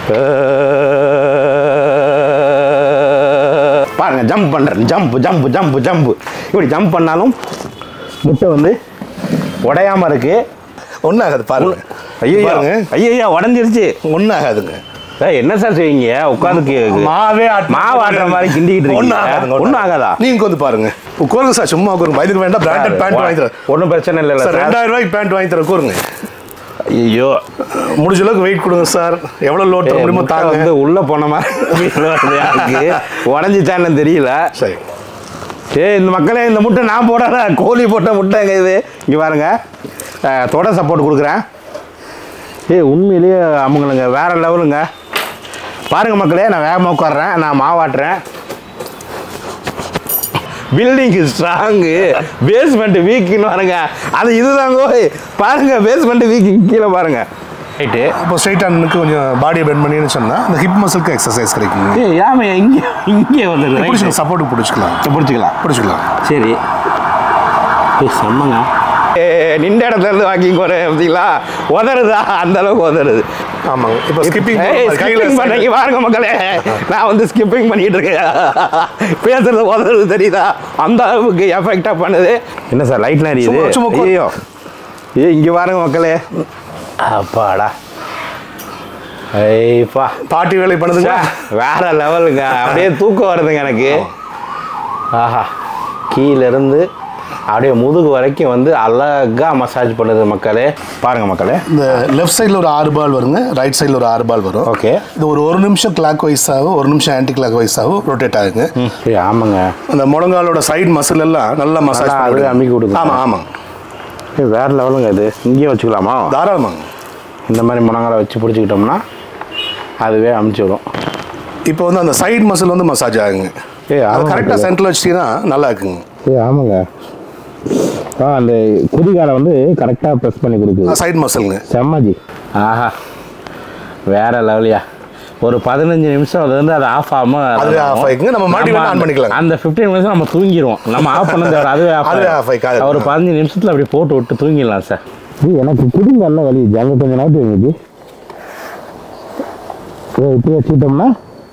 பாருங்க ஜம்ப் பண்ணுறேன் jump jump jump jump இப்படி ஜம்ப் பண்ணாலும் முட்டை வந்து உடையாம இருக்கு ஒன்றும் ஆகாது பாருங்க ஐயோ பாருங்க ஐயோ உடஞ்சிருச்சு ஒன்றும் ஆகாதுங்க ஏய், என்ன சார் செய்வீங்க உட்காந்து மாவே ஆட்டு- மாவு ஆட்டுற மாதிரி கிண்டிக்கிட்டு ஒண்ணும் இருக்கீங்க ஆகாதுங்க, ஒன்றும் ஆகாதா நீங்க வந்து பாருங்க உட்காருங்க சார் சும்மா உட்காருங்க இதுக்கு வேண்டாம் பிராண்டட் பேண்ட் வாங்கி தரேன் ஒன்றும் பிரச்சனை இல்லை சார் சார் ரெண்டாயிரம் ரூபாய்க்கு பேண்ட் வாங்கி தரேன் உட்காருங்க ஐயோ முடிஞ்ச அளவுக்கு வெயிட் கொடுங்க சார் எவ்வளவு லோட் தர முடியுமோ முட்டை தாங்க வந்து உள்ள போன மாதிரி feel வருது எனக்கு உடஞ்சிச்சான்னு தெரியல சரி ஏய் இந்த மக்களே இந்த முட்டை நான் போடாத கோழி போட்ட முட்டைங்க இது இங்கே பாருங்க அஹ், தொட சப்போர்ட் கொடுக்குறேன் ஏய் உண்மையிலேயே அவங்களுங்க வேற லெவலுங்க பாருங்க மக்களே நான் வேகமாக உட்காடுறேன் நான் மாவாட்டுறேன் பில்டிங் ஸ்ட்ராங்கு பேஸ்மெண்ட் வீக்குன்னு பாருங்க அது இதுதாங்க ஓய். பாருங்க பேஸ்மெண்ட் வீக்கு கீழே பாருங்க ரைட்டு இப்போ ஸ்ட்ரைட் ஹேண்டுக்கு கொஞ்சம் பாடியை பெண்ட் பண்ணின்னு சொன்னா அந்த ஹிப் மசிலுக்கு எக்ஸசைஸ் கிடைக்குங்க ஏய் ஏன் இங்கே இங்கே வந்துடுது பிடிச்சிக்கலாம் சப்போர்ட்டுக்கு பிடிச்சிக்கலாம் பிடிச்சிக்கலாம் பிடிச்சிக்கலாம் சரி ஏய் செம்மங்க நின்ற இடத்துல இருந்து வாக்கிங் போகிறேன் பார்த்தீங்களா உதறுதா அந்த அளவுக்கு உதறுது ஆமாங்க இப்போ ஸ்கிப்பிங் ஸ்கிப்பிங் பண்ணீங்க பாருங்க மக்களே நான் வந்து ஸ்கிப்பிங் பண்ணிட்டு இருக்கேன் பேசுறது உதறுது தெரியுதா அந்த அளவுக்கு எஃபெக்டாக பண்ணுது என்ன சார் லைட்லாம் எரியுது சும்மா- சும்மா உட்காரு. ஐயோ ஏய் இங்கே பாருங்க மக்களே அப்பாடா ஐப்பா பாட்டி வேலை பண்ணுதுங்க ச்சே, வேற லெவலுங்க அப்படியே தூக்கம் வருதுங்க எனக்கு ஆஹா கீழ இருந்து அப்படியே முதுகு வரைக்கும் வந்து அழகா மசாஜ் பண்ணுது மக்களே பாருங்க மக்களே இந்த லெஃப்ட் சைடில் ஒரு ஆறு பால் வருங்க ரைட் சைடில் ஒரு ஆறு பால் வரும் ஓகே இது ஒரு ஒரு நிமிஷம் கிளாக் வைஸாகவும் ஒரு நிமிஷம் ஆன்டி கிளாக் வைஸாகவும் ரொட்டேட் ஆகுங்க ஏய், ஆமாங்க அந்த முழங்காலோட சைடு மசில் எல்லாம் நல்லா மசாஜ் நல்லா அதுவே அமுக்கி கொடுக்கும். ஆமாம் ஆமாம் ஏய், வேற லெவலுங்க இது இங்கேயே வச்சுக்கலாமா தாராளமாங்க இந்த மாதிரி முனங்களை வச்சு பிடிச்சிக்கிட்டோம்னா அதுவே அமுச்சு விடும் இப்போ வந்து அந்த சைடு மசில் வந்து மசாஜ் ஆகுங்க ஏய், அது ஆமாங்க. கரெக்டாக சென்டரில் வச்சிட்டீங்கன்னா நல்லா இருக்குங்க ஏ ஆமாங்க ஆ அந்த குதிகாலை வந்து கரெக்டாக ப்ரெஸ் பண்ணி கொடுக்குது சைடு மசிலுங்க செம்மஜி ஆஹா வேற லெவலியா ஒரு பதினஞ்சு நிமிஷம் அது வந்து அது ஆஃப் ஆகாம அதுவே off ஆயிக்குங்க. நம்ம மறுபடியும் வேணா on பண்ணிக்கலாம். அந்த ஃபிஃப்டீன் மினிட்ஸ் நம்ம தூங்கிடுவோம் நம்ம ஆஃப் பண்ணது அதுவே ஆஃப் அதுவே off ஆயிக்காது. ஒரு பதினஞ்சு நிமிஷத்தில் அப்படி போட்டு விட்டு தூங்கிடலாம் சார் எனக்கு குடிங்க நல்ல வலி அங்கே கொஞ்சம் நாட்டு இருந்துச்சு ஓ இப்படி வச்சுக்கிட்டோம்னா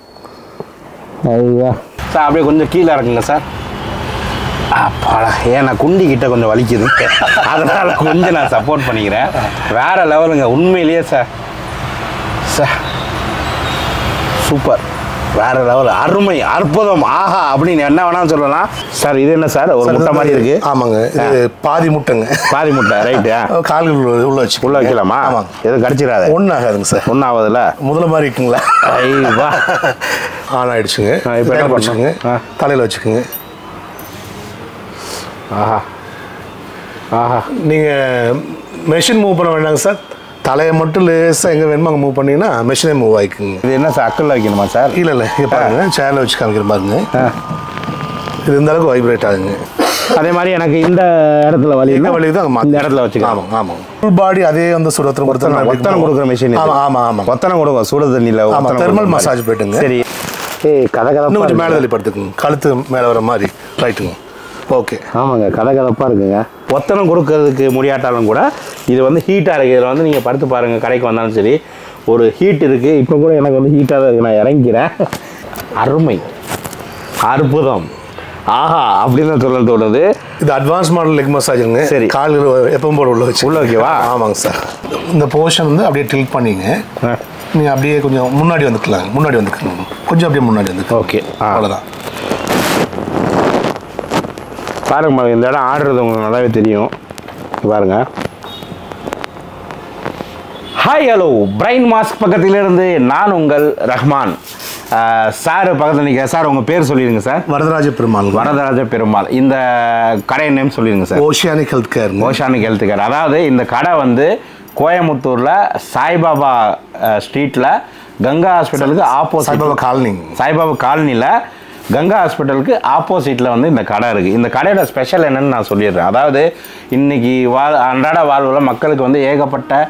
ஐயா சார் அப்படியே கொஞ்சம் கீழே இறக்குங்க சார் அப்பாடா ஏன் நான் குண்டி கிட்ட கொஞ்சம் வலிக்குது அதனால கொஞ்சம் நான் சப்போர்ட் பண்ணிக்கிறேன் வேற லெவலுங்க உண்மையிலேயே சார் சார் சூப்பர் வேற லெவல் அருமை அற்புதம் ஆஹா அப்படின்னு என்ன வேணாலும் சொல்லலாம் சார் இது என்ன சார் ஒரு முட்டை மாதிரி இருக்கு ஆமாங்க இது பாதி முட்டைங்க பாதி முட்டை ரைட்டு கால்கள் உள்ள- உள்ள வச்சு உள்ள வைக்கலாமா ஆமாங்க எதுவும் கடிச்சிடாத ஒன்றும் ஆகாதுங்க சார் ஒன்றும் ஆகுதுல்ல முதல்ல மாதிரி இருக்குங்களா ஐ வா ஆன் ஆயிடுச்சுங்க ஆ, இப்ப என்ன கையில பண்ணணும்? வச்சுக்கோங்க ஆ. தலையில் வச்சுக்கோங்க ஆஹா ஆஹா நீங்கள் மெஷின் மூவ் பண்ண வேண்டாங்க சார் தலையை மட்டும் லேசாக எங்கே வேணுமோ அங்கே மூவ் பண்ணீங்கன்னா மெஷினே மூவ் ஆகிக்குங்க இது என்ன சார் அக்கல்ல வைக்கணுமா சார் இல்லை இல்லை இங்கே பாருங்க சேரில் வச்சு காமிக்கிற பாருங்க இது இந்த அளவுக்கு வைப்ரேட் ஆகுங்க அதே மாதிரி எனக்கு இந்த இடத்துல வலி என்ன வழி தான் இந்த இடத்துல வச்சுக்கலாம் ஆமாம் ஆமாம் ஃபுல் பாடி அதே வந்து சுரத்திரம் ஒத்தனை ஒத்தனை கொடுக்குற மிஷின் ஆமாம் ஆமாம் ஆமாம் ஒத்தனை கொடுக்கும் சுடு தண்ணியில் ஆமாம் தெர்மல் மசாஜ் போயிட்டுங்க சரி ஏய் கதை இன்னும் கொஞ்சம் மேலே கதப்பா தள்ளி படுத்துக்குங்க கழுத்து மேலே வர மாதிரி ரைட்டுங்க ஓகே ஆமாங்க கதை கதப்பாக இருக்குங்க ஒத்தனம் கொடுக்கறதுக்கு முடியாட்டாலும் கூட இது வந்து ஹீட்டாக இருக்குது இதில் வந்து நீங்கள் படுத்து பாருங்கள் கடைக்கு வந்தாலும் சரி ஒரு ஹீட் இருக்குது இப்போ கூட எனக்கு வந்து ஹீட்டாக தான் இருக்குது நான் இறங்கிறேன் அருமை அற்புதம் ஆஹா அப்படின்னு தான் சொல்ல தோணுது இது அட்வான்ஸ் மாடல் லெக் மசாஜுங்க சரி. கால்கள் எப்பவும் போல உள்ள வச்சு உள்ள வைக்கவா? ஆமாங்க சார் இந்த போர்ஷன் வந்து அப்படியே டில்ட் பண்ணிங்க நீங்கள் அப்படியே கொஞ்சம் முன்னாடி வந்துக்கலாம் முன்னாடி வந்துக்கணும் கொஞ்சம் அப்படியே முன்னாடி வந்துக்கலாம் ஓகே ஆ அவ்வளோதான் பாருங்க பாருங்க, இந்த இடம் ஆடுறது உங்களுக்கு நல்லாவே தெரியும் இங்க பாருங்க ஹாய் ஹலோ பிரைன் மாஸ்க் பக்கத்திலிருந்து நான் உங்கள் ரஹ்மான் சார் பக்கத்தில் நிற்க சார் உங்கள் பேர் சொல்லிடுங்க சார் வரதராஜ பெருமாள் வரதராஜ பெருமால் இந்த கடை நேம் சொல்லிடுங்க சார் ஓஷியானிக் ஹெல்த் கேருங்க ஓஷானிக் ஹெல்த் கேர் அதாவது இந்த கடை வந்து கோயமுத்தூரில் சாய்பாபா ஸ்ட்ரீட்டில் கங்கா ஹாஸ்பிட்டலுக்கு ஆப்போசிட் சாய்பாபா காலனி சாய்பாபா காலனியில் கங்கா ஹாஸ்பிட்டலுக்கு ஆப்போசிட்டில் வந்து இந்த கடை இருக்குது இந்த கடையோட ஸ்பெஷல் என்னன்னு நான் சொல்லிடுறேன் அதாவது இன்னைக்கு வாழ் அன்றாட வாழ்வில் மக்களுக்கு வந்து ஏகப்பட்ட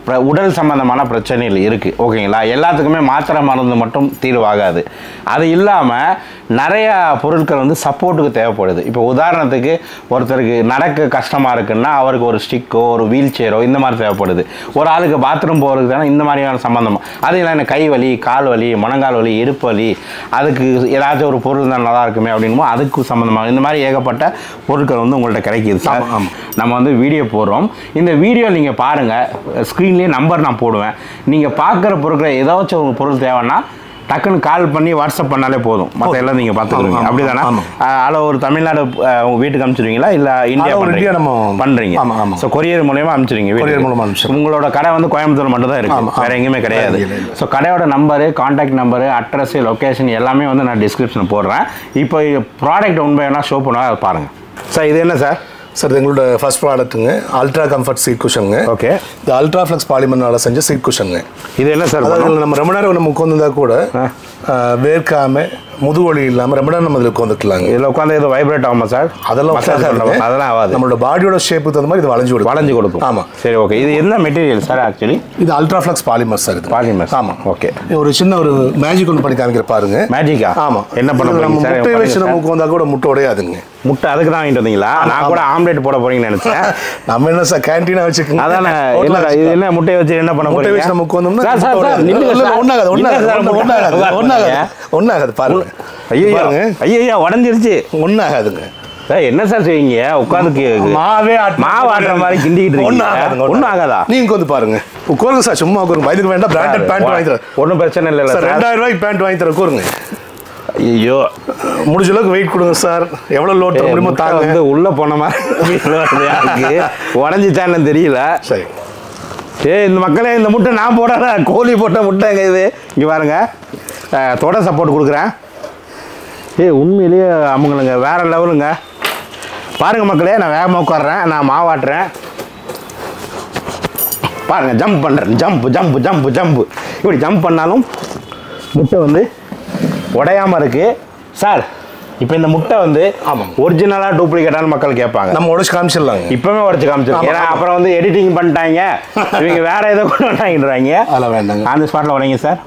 பிர- உடல் சம்பந்தமான பிரச்சனைகள் இருக்குது ஓகேங்களா எல்லாத்துக்குமே மாத்திரை மருந்து மட்டும் தீர்வாகாது அது இல்லாமல் நிறையா பொருட்கள் வந்து சப்போர்ட்டுக்கு தேவைப்படுது இப்போ உதாரணத்துக்கு ஒருத்தருக்கு நடக்க கஷ்டமாக இருக்குன்னா அவருக்கு ஒரு ஸ்டிக்கோ ஒரு வீல் சேரோ இந்த மாதிரி தேவைப்படுது ஒரு ஆளுக்கு பாத்ரூம் போகிறதுக்கு தானே இந்த மாதிரியான சம்பந்தம் அது இல்லை கை வலி கால் வலி முழங்கால் வலி இடுப்பு வலி அதுக்கு ஏதாச்சும் ஒரு பொருள் தான் நல்லா இருக்குமே அப்படின்மோ அதுக்கு சம்மந்தமாக இந்த மாதிரி ஏகப்பட்ட பொருட்கள் வந்து உங்கள்கிட்ட கிடைக்கிது சார் ஆமா, ஆமா. நம்ம வந்து வீடியோ போடுறோம் இந்த வீடியோ நீங்கள் பாருங்கள் ஸ்க்ரீன்லேயே நம்பர் நான் போடுவேன் நீங்கள் பார்க்குற பொருட்களை ஏதாச்சும் ஒரு பொருள் தேவைன்னா டக்குன்னு கால் பண்ணி வாட்ஸ்அப் பண்ணாலே போதும் மற்ற எல்லாம் நீங்கள் பார்த்துக்குறீங்க ஆமா, அப்படி தானே ஆமா. அதில் ஒரு தமிழ்நாடு அஹ், உங்க வீட்டுக்கு அனுப்பிச்சிருவீங்களா இல்லை இந்தியா All over பண்றீங்க? India நம்ம- பண்றீங்க ஆமா, ஆமா. ஸோ கொரியர் மூலயமா அனுப்பிச்சிருங்க Courier வீட்டுக்கு. மூலமா அனுப்பிச்சிடுறோம். உங்களோட கடை வந்து கோயம்புத்தூர் மட்டும் தான் இருக்கு ஆமா, ஆமா. வேற எங்கேயுமே கிடையாது இல்ல, இல்ல. ஸோ கடையோட number contact number address location எல்லாமே வந்து நான் டிஸ்கிரிப்ஷன் போடுறேன் இப்போ ப்ராடக்ட் உண்மையான ஷோ பண்ணுவேன் அதை பாருங்கள் சார் இது என்ன சார் சார் இது எங்களோட ஃபர்ஸ்ட் ப்ராடக்ட்டுங்க அல்ட்ரா கம்ஃபர்ட் சீட் குஷனுங்க ஓகே இந்த அல்ட்ரா ஃப்ளெக்ஸ் பாலிமர்னால செஞ்ச சீட் குஷனுங்க இது என்ன சார் அதாவது இதுல நம்ம ரொம்ப நேரம் நம்ம உட்காந்துருந்தா கூட ஆஹ், வேர்க்காம முதுவலி இல்லாம ரொம்ப நேரம் நம்ம இதில் உட்காந்துக்கலாங்க இதில் உட்காந்து இது வைப்ரேட் ஆகுமா சார் அதெல்லாம் Massage உட்காராதுங்க. பண்ணலாம். அதெல்லாம் ஆகாது நம்மளோட பாடியோட ஷேப்புக்கு தகுந்த மாதிரி இது வளைஞ்சு கொடுக்கும் வளைஞ்சு கொடுக்கும் ஆமா சரி ஓகே இது என்ன மெட்டீரியல் சார் ஆக்சுவலி இது அல்ட்ரா ஃப்ளெக்ஸ் பாலிமர் சார் இது பாலிமர் ஆமா ஓகே ஒரு சின்ன ஒரு மேஜிக் ஒன்று பண்ணி காமிக்கிற பாருங்க மேஜிக்கா ஆமா என்ன பண்ண இதுல நம்ம போறீங்க சார் முட்டை பண்ணுங்க வச்சு சார். நம்ம உட்காந்தா கூட முட்டை உடையாதுங்க முட்டை அதுக்கு தான் வாங்கிட்டு வந்தீங்களா நான் கூட ஆம்லேட் போட போறீங்கன்னு நினைச்சேன் நம்ம என்ன சார் கேன்டீனா வச்சுக்கோங்க அதானே Hotel என்ன இது வச்சுக்கலாம். என்ன முட்டையை வச்சு என்ன பண்ண முட்டை போறீங்க வச்சு நம்ம உட்காந்தோம்னா சார் சார் சார் இல்ல, நில்லுங்க இல்ல, சார். ஒண்ணாகாது இல்ல ஒண்ணாகாது சார், முட்டை ஒண்ணாகாது உட்காருங்க. ஒண்ணாகாது ஒண்ணாகாது பாருங்க ஐயோ பாருங்க ஐயோ உடஞ்சிருச்சு ஒண்ணாகாதுங்க சார் என்ன சார் செய்வீங்க உட்காந்து மாவே ஆட்டு- மாவு ஆட்டுற மாதிரி கிண்டிக்கிட்டு ஒண்ணும் இருக்கீங்க ஆகாதுங்க, ஒன்றும் ஒண்ணும் ஆகாதா நீங்க வந்து பாருங்க உட்காருங்க சார் சும்மா உட்காருங்க வயதுக்கு வேண்டாம் பிராண்டட் பேண்ட் வாங்கி தரேன் ஒன்றும் பிரச்சனை இல்லை சார் சார் ரெண்டாயிரம் ரூபாய்க்கு பேண்ட் வாங்கி தரேன் கூறுங்க ஐயோ முடிஞ்ச அளவுக்கு வெயிட் கொடுங்க சார் எவ்வளவு லோட் தர முடியுமோ முட்டை தாங்க வந்து உள்ள போன மாதிரி இருக்கு உடஞ்சிச்சான்னு தெரியல சரி ஏய் இந்த மக்களே இந்த முட்டை நான் போடுறேன் கோழி போட்ட முட்டைங்க இது இங்கே பாருங்க அஹ், தொடர் சப்போர்ட் கொடுக்குறேன் ஏய் உண்மையிலேயே அவங்களுங்க வேற லெவலுங்க பாருங்க மக்களே நான் வேகமாக உட்காடுறேன் நான் மாவாட்டுறேன் பாருங்க ஜம்ப் பண்ணுறேன் ஜம்ப் ஜம்ப் ஜம்ப் ஜம்ப் இப்படி ஜம்ப் பண்ணாலும் முட்டை வந்து உடையாம இருக்கு சார் இப்போ இந்த முட்டை வந்து ஆமாம். ஒரிஜினலாக டூப்ளிகேட்டான மக்கள் கேட்பாங்க நம்ம உடச்சு காமிச்சிடலாங்க இப்பவே உடச்சு காமிச்சிருக்கேன் ஆமா, ஏன்னா ஆமா. அப்புறம் வந்து எடிட்டிங் பண்ணிட்டாங்க இவங்க வேற ஏதோ கொண்டு வந்தாங்கன்றாங்க அதெல்லாம் வேண்டாங்க அந்த ஸ்பாட்டில் உடைங்க சார்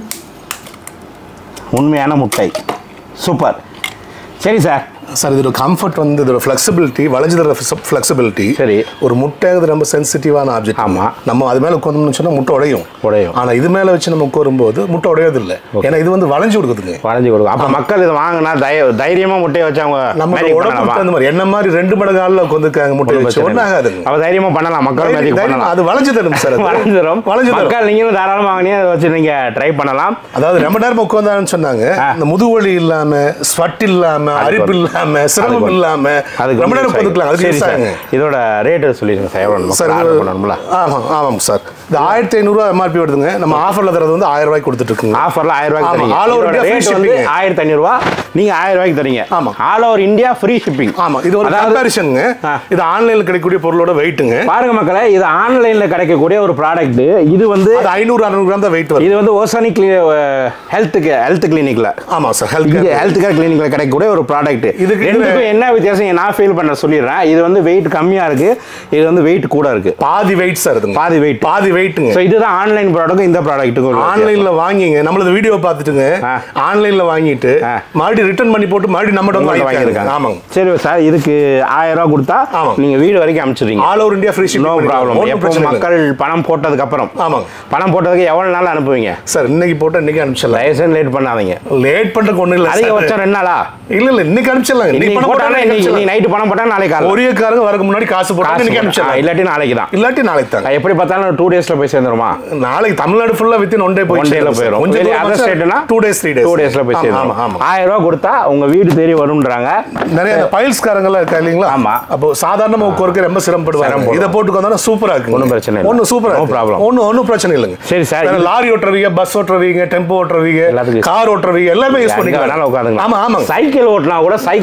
உண்மையான முட்டை சூப்பர் சரி சார் சார் இதோட கம்ஃபர்ட் வந்து இதோட ஃப்ளெக்சிபிலிட்டி வளைஞ்சு தர ஃப்ளெக்சிபிலிட்டி சரி. ஒரு முட்டைங்கிறது ரொம்ப சென்சிட்டிவான ஆப்ஜெக்ட் ஆமா. நம்ம அது மேல உட்காந்தோம்னு சொன்னா முட்டை உடையும் உடையும். ஆனா இது மேல வச்சு நம்ம உட்காரும்போது முட்டை உடையது இல்லை ஏன்னா இது வந்து வளைஞ்சு கொடுக்குதுங்க வளைஞ்சு கொடுக்கும் அப்போ மக்கள் இதை வாங்கினா தை தைரியமா முட்டையை வச்சு அவங்க நம்ம magic உடம்புக்கு பண்ணலாமா? தகுந்த மாதிரி என்ன மாதிரி ரெண்டு மடங்கு ஆள்ல உட்காந்துருக்காங்க முட்டை ஒண்ணும் வச்சு பிரச்சனை ஒன்றும் இல்லை. ஆகாதுங்க அப்ப தைரியமா பண்ணலாம் மக்கள் தைரியம், மேஜிக் தைரியம், பண்ணலாம் அது வளைஞ்சு தரும் சார் அது. வளைஞ்சு தரும் வளைஞ்சு தரும் மக்கள் நீங்களும் தாராளமாக வாங்கினீங்க அதை வச்சு நீங்க ட்ரை பண்ணலாம் அதாவது ரொம்ப நேரம் உட்காந்தான்னு சொன்னாங்க ஆ. இந்த முதுவலி இல்லாம ஸ்வட் இல்லாம அரிப்பு இல்லாம சிரமம் அதுக்கு இல்லாம அதுக்கு ரொம்ப நேரம் வந்து உட்காந்துக்கலாம் அதுக்கு சரி யூஸ் சார். ஆகுங்க இதோட ரேட்டு சொல்லிடுங்க சார் எவ்வளோ சார் ஆர்டர் பண்ணணும்ல ஆமாம் ஆமாம் சார் இது ஆயிரத்தி ஐநூறுரூவா எம்ஆர்பி வருதுங்க நம்ம ஆஃபரில் தரது வந்து ஆயிரம் ரூபாய்க்கு கொடுத்துட்டு இருக்குங்க ஆஃபர்ல ஆயிரம் ரூபாய்க்கு ஆமா, தரீங்க all over இதோட India free ரேட் வந்து shipping. ஆயிரத்தி ஐநூறுரூவா நீங்க ஆயிரம் ரூபாய்க்கு தரீங்க ஆமா. All over India free shipping ஆமா இது ஒரு கம்பேரிஷனுங்க ஆ. இது ஆன்லைனில் கிடைக்கக்கூடிய பொருளோட வெயிட்டுங்க பாருங்க மக்களே இது ஆன்லைன்ல கிடைக்கக்கூடிய ஒரு ப்ராடக்ட் இது வந்து அது ஐநூறு அறுநூறு கிராம் தான் வெயிட் வரும் இது வந்து ஓசானி ஹெல்த்துக்கு ஹெல்த் கிளினிக்ல ஆமாம் சார் ஹெல்த் இங்க ஹெல்த் கேர் கிளினிக்ல கிடைக்கக்கூடிய ஒரு ப்ராடக்ட் இதுக்கு ரெண்டுக்கும் என்ன வித்தியாசம் நான் ஃபீல் பண்ண சொல்லிடுறேன் இது வந்து வெயிட் கம்மியா இருக்கு இது வந்து வெயிட் கூட இருக்கு பாதி வெயிட் சார் இதுங்க பாதி weight. பாதி வெயிட்டுங்க ஸோ இதுதான் ஆன்லைன் ப்ராடக்ட் இந்த ப்ராடக்ட்டுக்கும் ஆன்லைன்ல வாங்கிங்க நம்மளது வீடியோ பார்த்துட்டுங்க ஆ. ஆன்லைன்ல வாங்கிட்டு ஆ. மறுபடியும் ரிட்டர்ன் பண்ணி போட்டு மறுபடியும் நம்ம வந்து வாங்கியிருக்காங்க வாங்கியிருக்காங்க ஆமாங்க சரி சார் இதுக்கு ஆயிரம் ரூபாய் கொடுத்தா ஆமாங்க. நீங்க வீடு வரைக்கும் அனுப்பிச்சிடுறீங்க all over India free no shipping problem ஒன்றும் எப்போ பிரச்சனை இல்லை மக்கள் பணம் போட்டதுக்கு அப்புறம் ஆமாங்க பணம் போட்டதுக்கு எவ்வளவு நாள் அனுப்புவீங்க சார் இன்னைக்கு போட்டா இன்னைக்கு அனுப்பிச்சிடலாம் தயவுசெய்து லேட் பண்ணாதீங்க லேட் பண்றதுக்கு ஒன்றும் இல்லை அதிகபட்சம் ரெண்டு நாளா இல்ல இல்ல இன்னைக்கு அனுப்பிச்சிடலாம் இன்னைக்கு இன்னைக்கு பணம் போட்டா போட்டாலும் இன்னைக்கு இன்னைக்கு நைட்டு பணம் போட்டா நாளைக்கு காலைல கொரியக்காரங்க வரக்கு முன்னாடி காசு போட்டா காசு இன்னைக்கு போட்டா. ஆ, அனுப்பிச்சிடலாம் இல்லாட்டி நாளைக்கு தான் இல்லாட்டி நாளைக்கு தாங்க எப்படி பார்த்தாலும் டூ டேஸ்ல போய் சேர்ந்துருமா நாளைக்கு தமிழ்நாடு ஃபுல்லா வித்தின் ஒன் டே போய் ஒன் டேல போயிடும் கொஞ்சம் அதர் ஸ்டேட்னா two days three days two டேஸ்ல போய் ஆமா சேரும் ஆமா ஆயிரம் ரூபாய் கொடுத்தா உங்க வீடு தேடி வரும்ன்றாங்க நிறைய இந்த பைல்ஸ்காரங்கெல்லாம் இருக்கா இல்லைங்களா ஆமா. அப்போ சாதாரணமா உட்கார்க்க ரொம்ப சிரமப்படுவாங்க சிரமப்படுவாங்க. இதை போட்டு வந்தா சூப்பரா இருக்கு ஒண்ணும் பிரச்சனை இல்லை. ஒன்றும் சூப்பரா No problem. ஒன்றும் ஒன்றும் பிரச்சனை இல்லைங்க சரி சார் வேற லாரி ஓட்டுறவங்க பஸ் ஓட்டுறவங்க டெம்போ ஓட்டுறவங்க எல்லாத்துக்கும் கார் ஓட்டுறவங்க எல்லாமே யூஸ் எங்க வேணாலும் பண்ணிக்கலாம் உட்காந்துக்கலாம் ஆமா ஆமாங்க சைக்கிள் ஓட்டினா கூட சைக்கிள்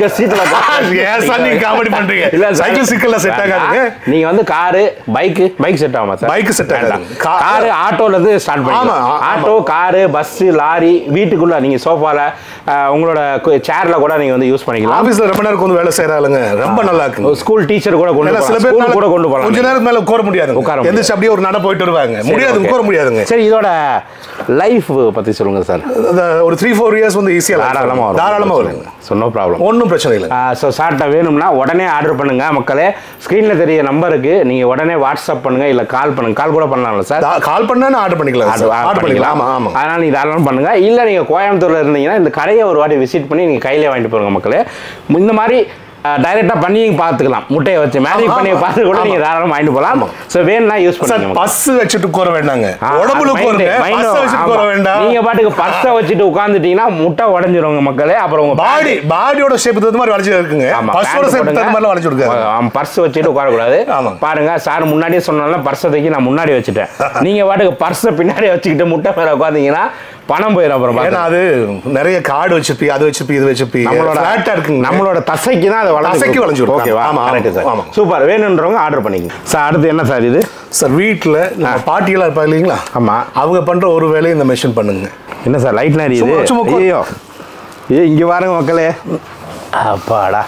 சீட்ல ஏன் சார் நீங்க காமெடி பண்றீங்க இல்ல சார். சைக்கிள் சிக்கல்ல செட் ஆகாதுங்க நீங்க வந்து காரு பைக்கு பைக் செட் ஆகுமா சார் Bike set ஆகாது. கா- காரு ஆட்டோல இருந்து ஸ்டார்ட் ஆமா, பண்ணலாம் ஆ- ஆட்டோ காரு பஸ் லாரி வீட்டுக்குள்ள நீங்க சோஃபால உங்களோட சேர்ல கூட நீங்க வந்து யூஸ் பண்ணிக்கலாம் ஆபீஸ்ல ரொம்ப நேரம் வந்து வேலை செய்யறாளுங்க ரொம்ப நல்லா இருக்குங்க ஸ்கூல் டீச்சர் கூட கொண்டு ஏன்னா சில போகலாம் பேர் ஸ்கூல் கூட கொண்டு போகலாம் கொஞ்ச நேரம் மேல உட்கார முடியாது உட்கார முடியாது. எந்திரிச்சு அப்படியே ஒரு நட போயிட்டு வருவாங்க முடியாது okay. உட்கார முடியாதுங்க சரி இதோட லைஃப் பத்தி சொல்லுங்க சார் அந்த ஒரு த்ரீ ஃபோர் இயர்ஸ் வந்து ஈஸியா தாராளமா வரும் தாராளமா வருங்க ஸோ நோ ப்ராப்ளம் ஒன்றும் பிரச்சனை இல்லை ஸோ சார்ட்ட வேணும்னா உடனே ஆர்டர் பண்ணுங்க மக்களே ஸ்க்ரீனில் தெரிய நம்பருக்கு நீங்க உடனே வாட்ஸ்அப் பண்ணுங்க இல்ல கால் பண்ணுங்க கால் கூட பண்ணலாம்ல சார் கால் பண்ணா ஆர்டர் பண்ணிக்கலாம் ஆர்டர் ஆர்டர் பண்ணிக்கலாம் ஆமா ஆமா அதனால நீங்க தாராளம் பண்ணுங்க இல்ல நீங்க கோயம்புத்தூர்ல இருந்தீங்கன்னா இந்த கடையை ஒரு வாட்டி விசிட் பண்ணி நீங்க கையில வாங்கிட்டு போங்க மக்களே இந்த மாதிரி டைரக்டா பண்ணி பார்த்துக்கலாம் முட்டையை வச்சு மேனேஜ் ஆமா, பண்ணி ஆமா. பார்த்து கூட நீங்க தாராளமா வாங்கிட்டு போகலாம் ஸோ வேணும்னா யூஸ் சார் பண்ணுங்க பஸ் வச்சுட்டு உட்கார வேண்டாங்க ஆ, உடம்புல mind, உட்காருங்க mind, பஸ் வச்சுட்டு உட்கார ஆமா. வேண்டாம் நீங்க பாட்டுக்கு பர்ஸை வச்சுட்டு உட்காந்துட்டீங்கன்னா முட்டை உடஞ்சிருவாங்க மக்களே அப்புறம் உங்க பாடி பாடியோட ஷேப் தகுந்த மாதிரி வளைச்சு இருக்குங்க ஆமா, பஸ்ஸோட pant ஷேப் போடுங்க. தகுந்த மாதிரி வளைச்சு கொடுக்காரு ஆமா, பர்ஸ் வச்சுட்டு உட்காரக்கூடாது ஆமாங்க. பாருங்க சார் முன்னாடியே சொன்னால பர்ஸை தூக்கி நான் முன்னாடி வச்சுட்டேன் நீங்க பாட்டுக்கு பர்ஸை பின்னாடி வச்சுக்கிட்டு முட்டை மேல உட்காந்தீங்கன்னா பணம் போயிடும் அப்புறம் ஏன்னா பாத்து. அது நிறைய கார்டு வச்சுப்பி அது வச்சுப்பி இது வச்சுப்பி நம்மளோட ஃபிளாட்டா இருக்குங்க நம்மளோட தசைக்கு தான் அது வளைஞ்சு தசைக்கு வளைஞ்சு கொடுக்கும். ஓகேவா ஆமா, ஆமா, கரெக்ட் சார் ஆமா. சூப்பர் வேணுன்றவங்க ஆர்டர் பண்ணிக்கங்க சார் அடுத்து என்ன சார் இது சார் வீட்டில் நம்ம பாட்டியெல்லாம் இருப்பா இல்லைங்களா ஆமா அவங்க பண்ற ஒரு வேலையை இந்த மெஷின் பண்ணுங்க என்ன சார் லைட்லாம் எரியுது சும்மா- சும்மா உட்காரு. ஐயோ ஏ இங்க பாருங்க மக்களே அப்பாடா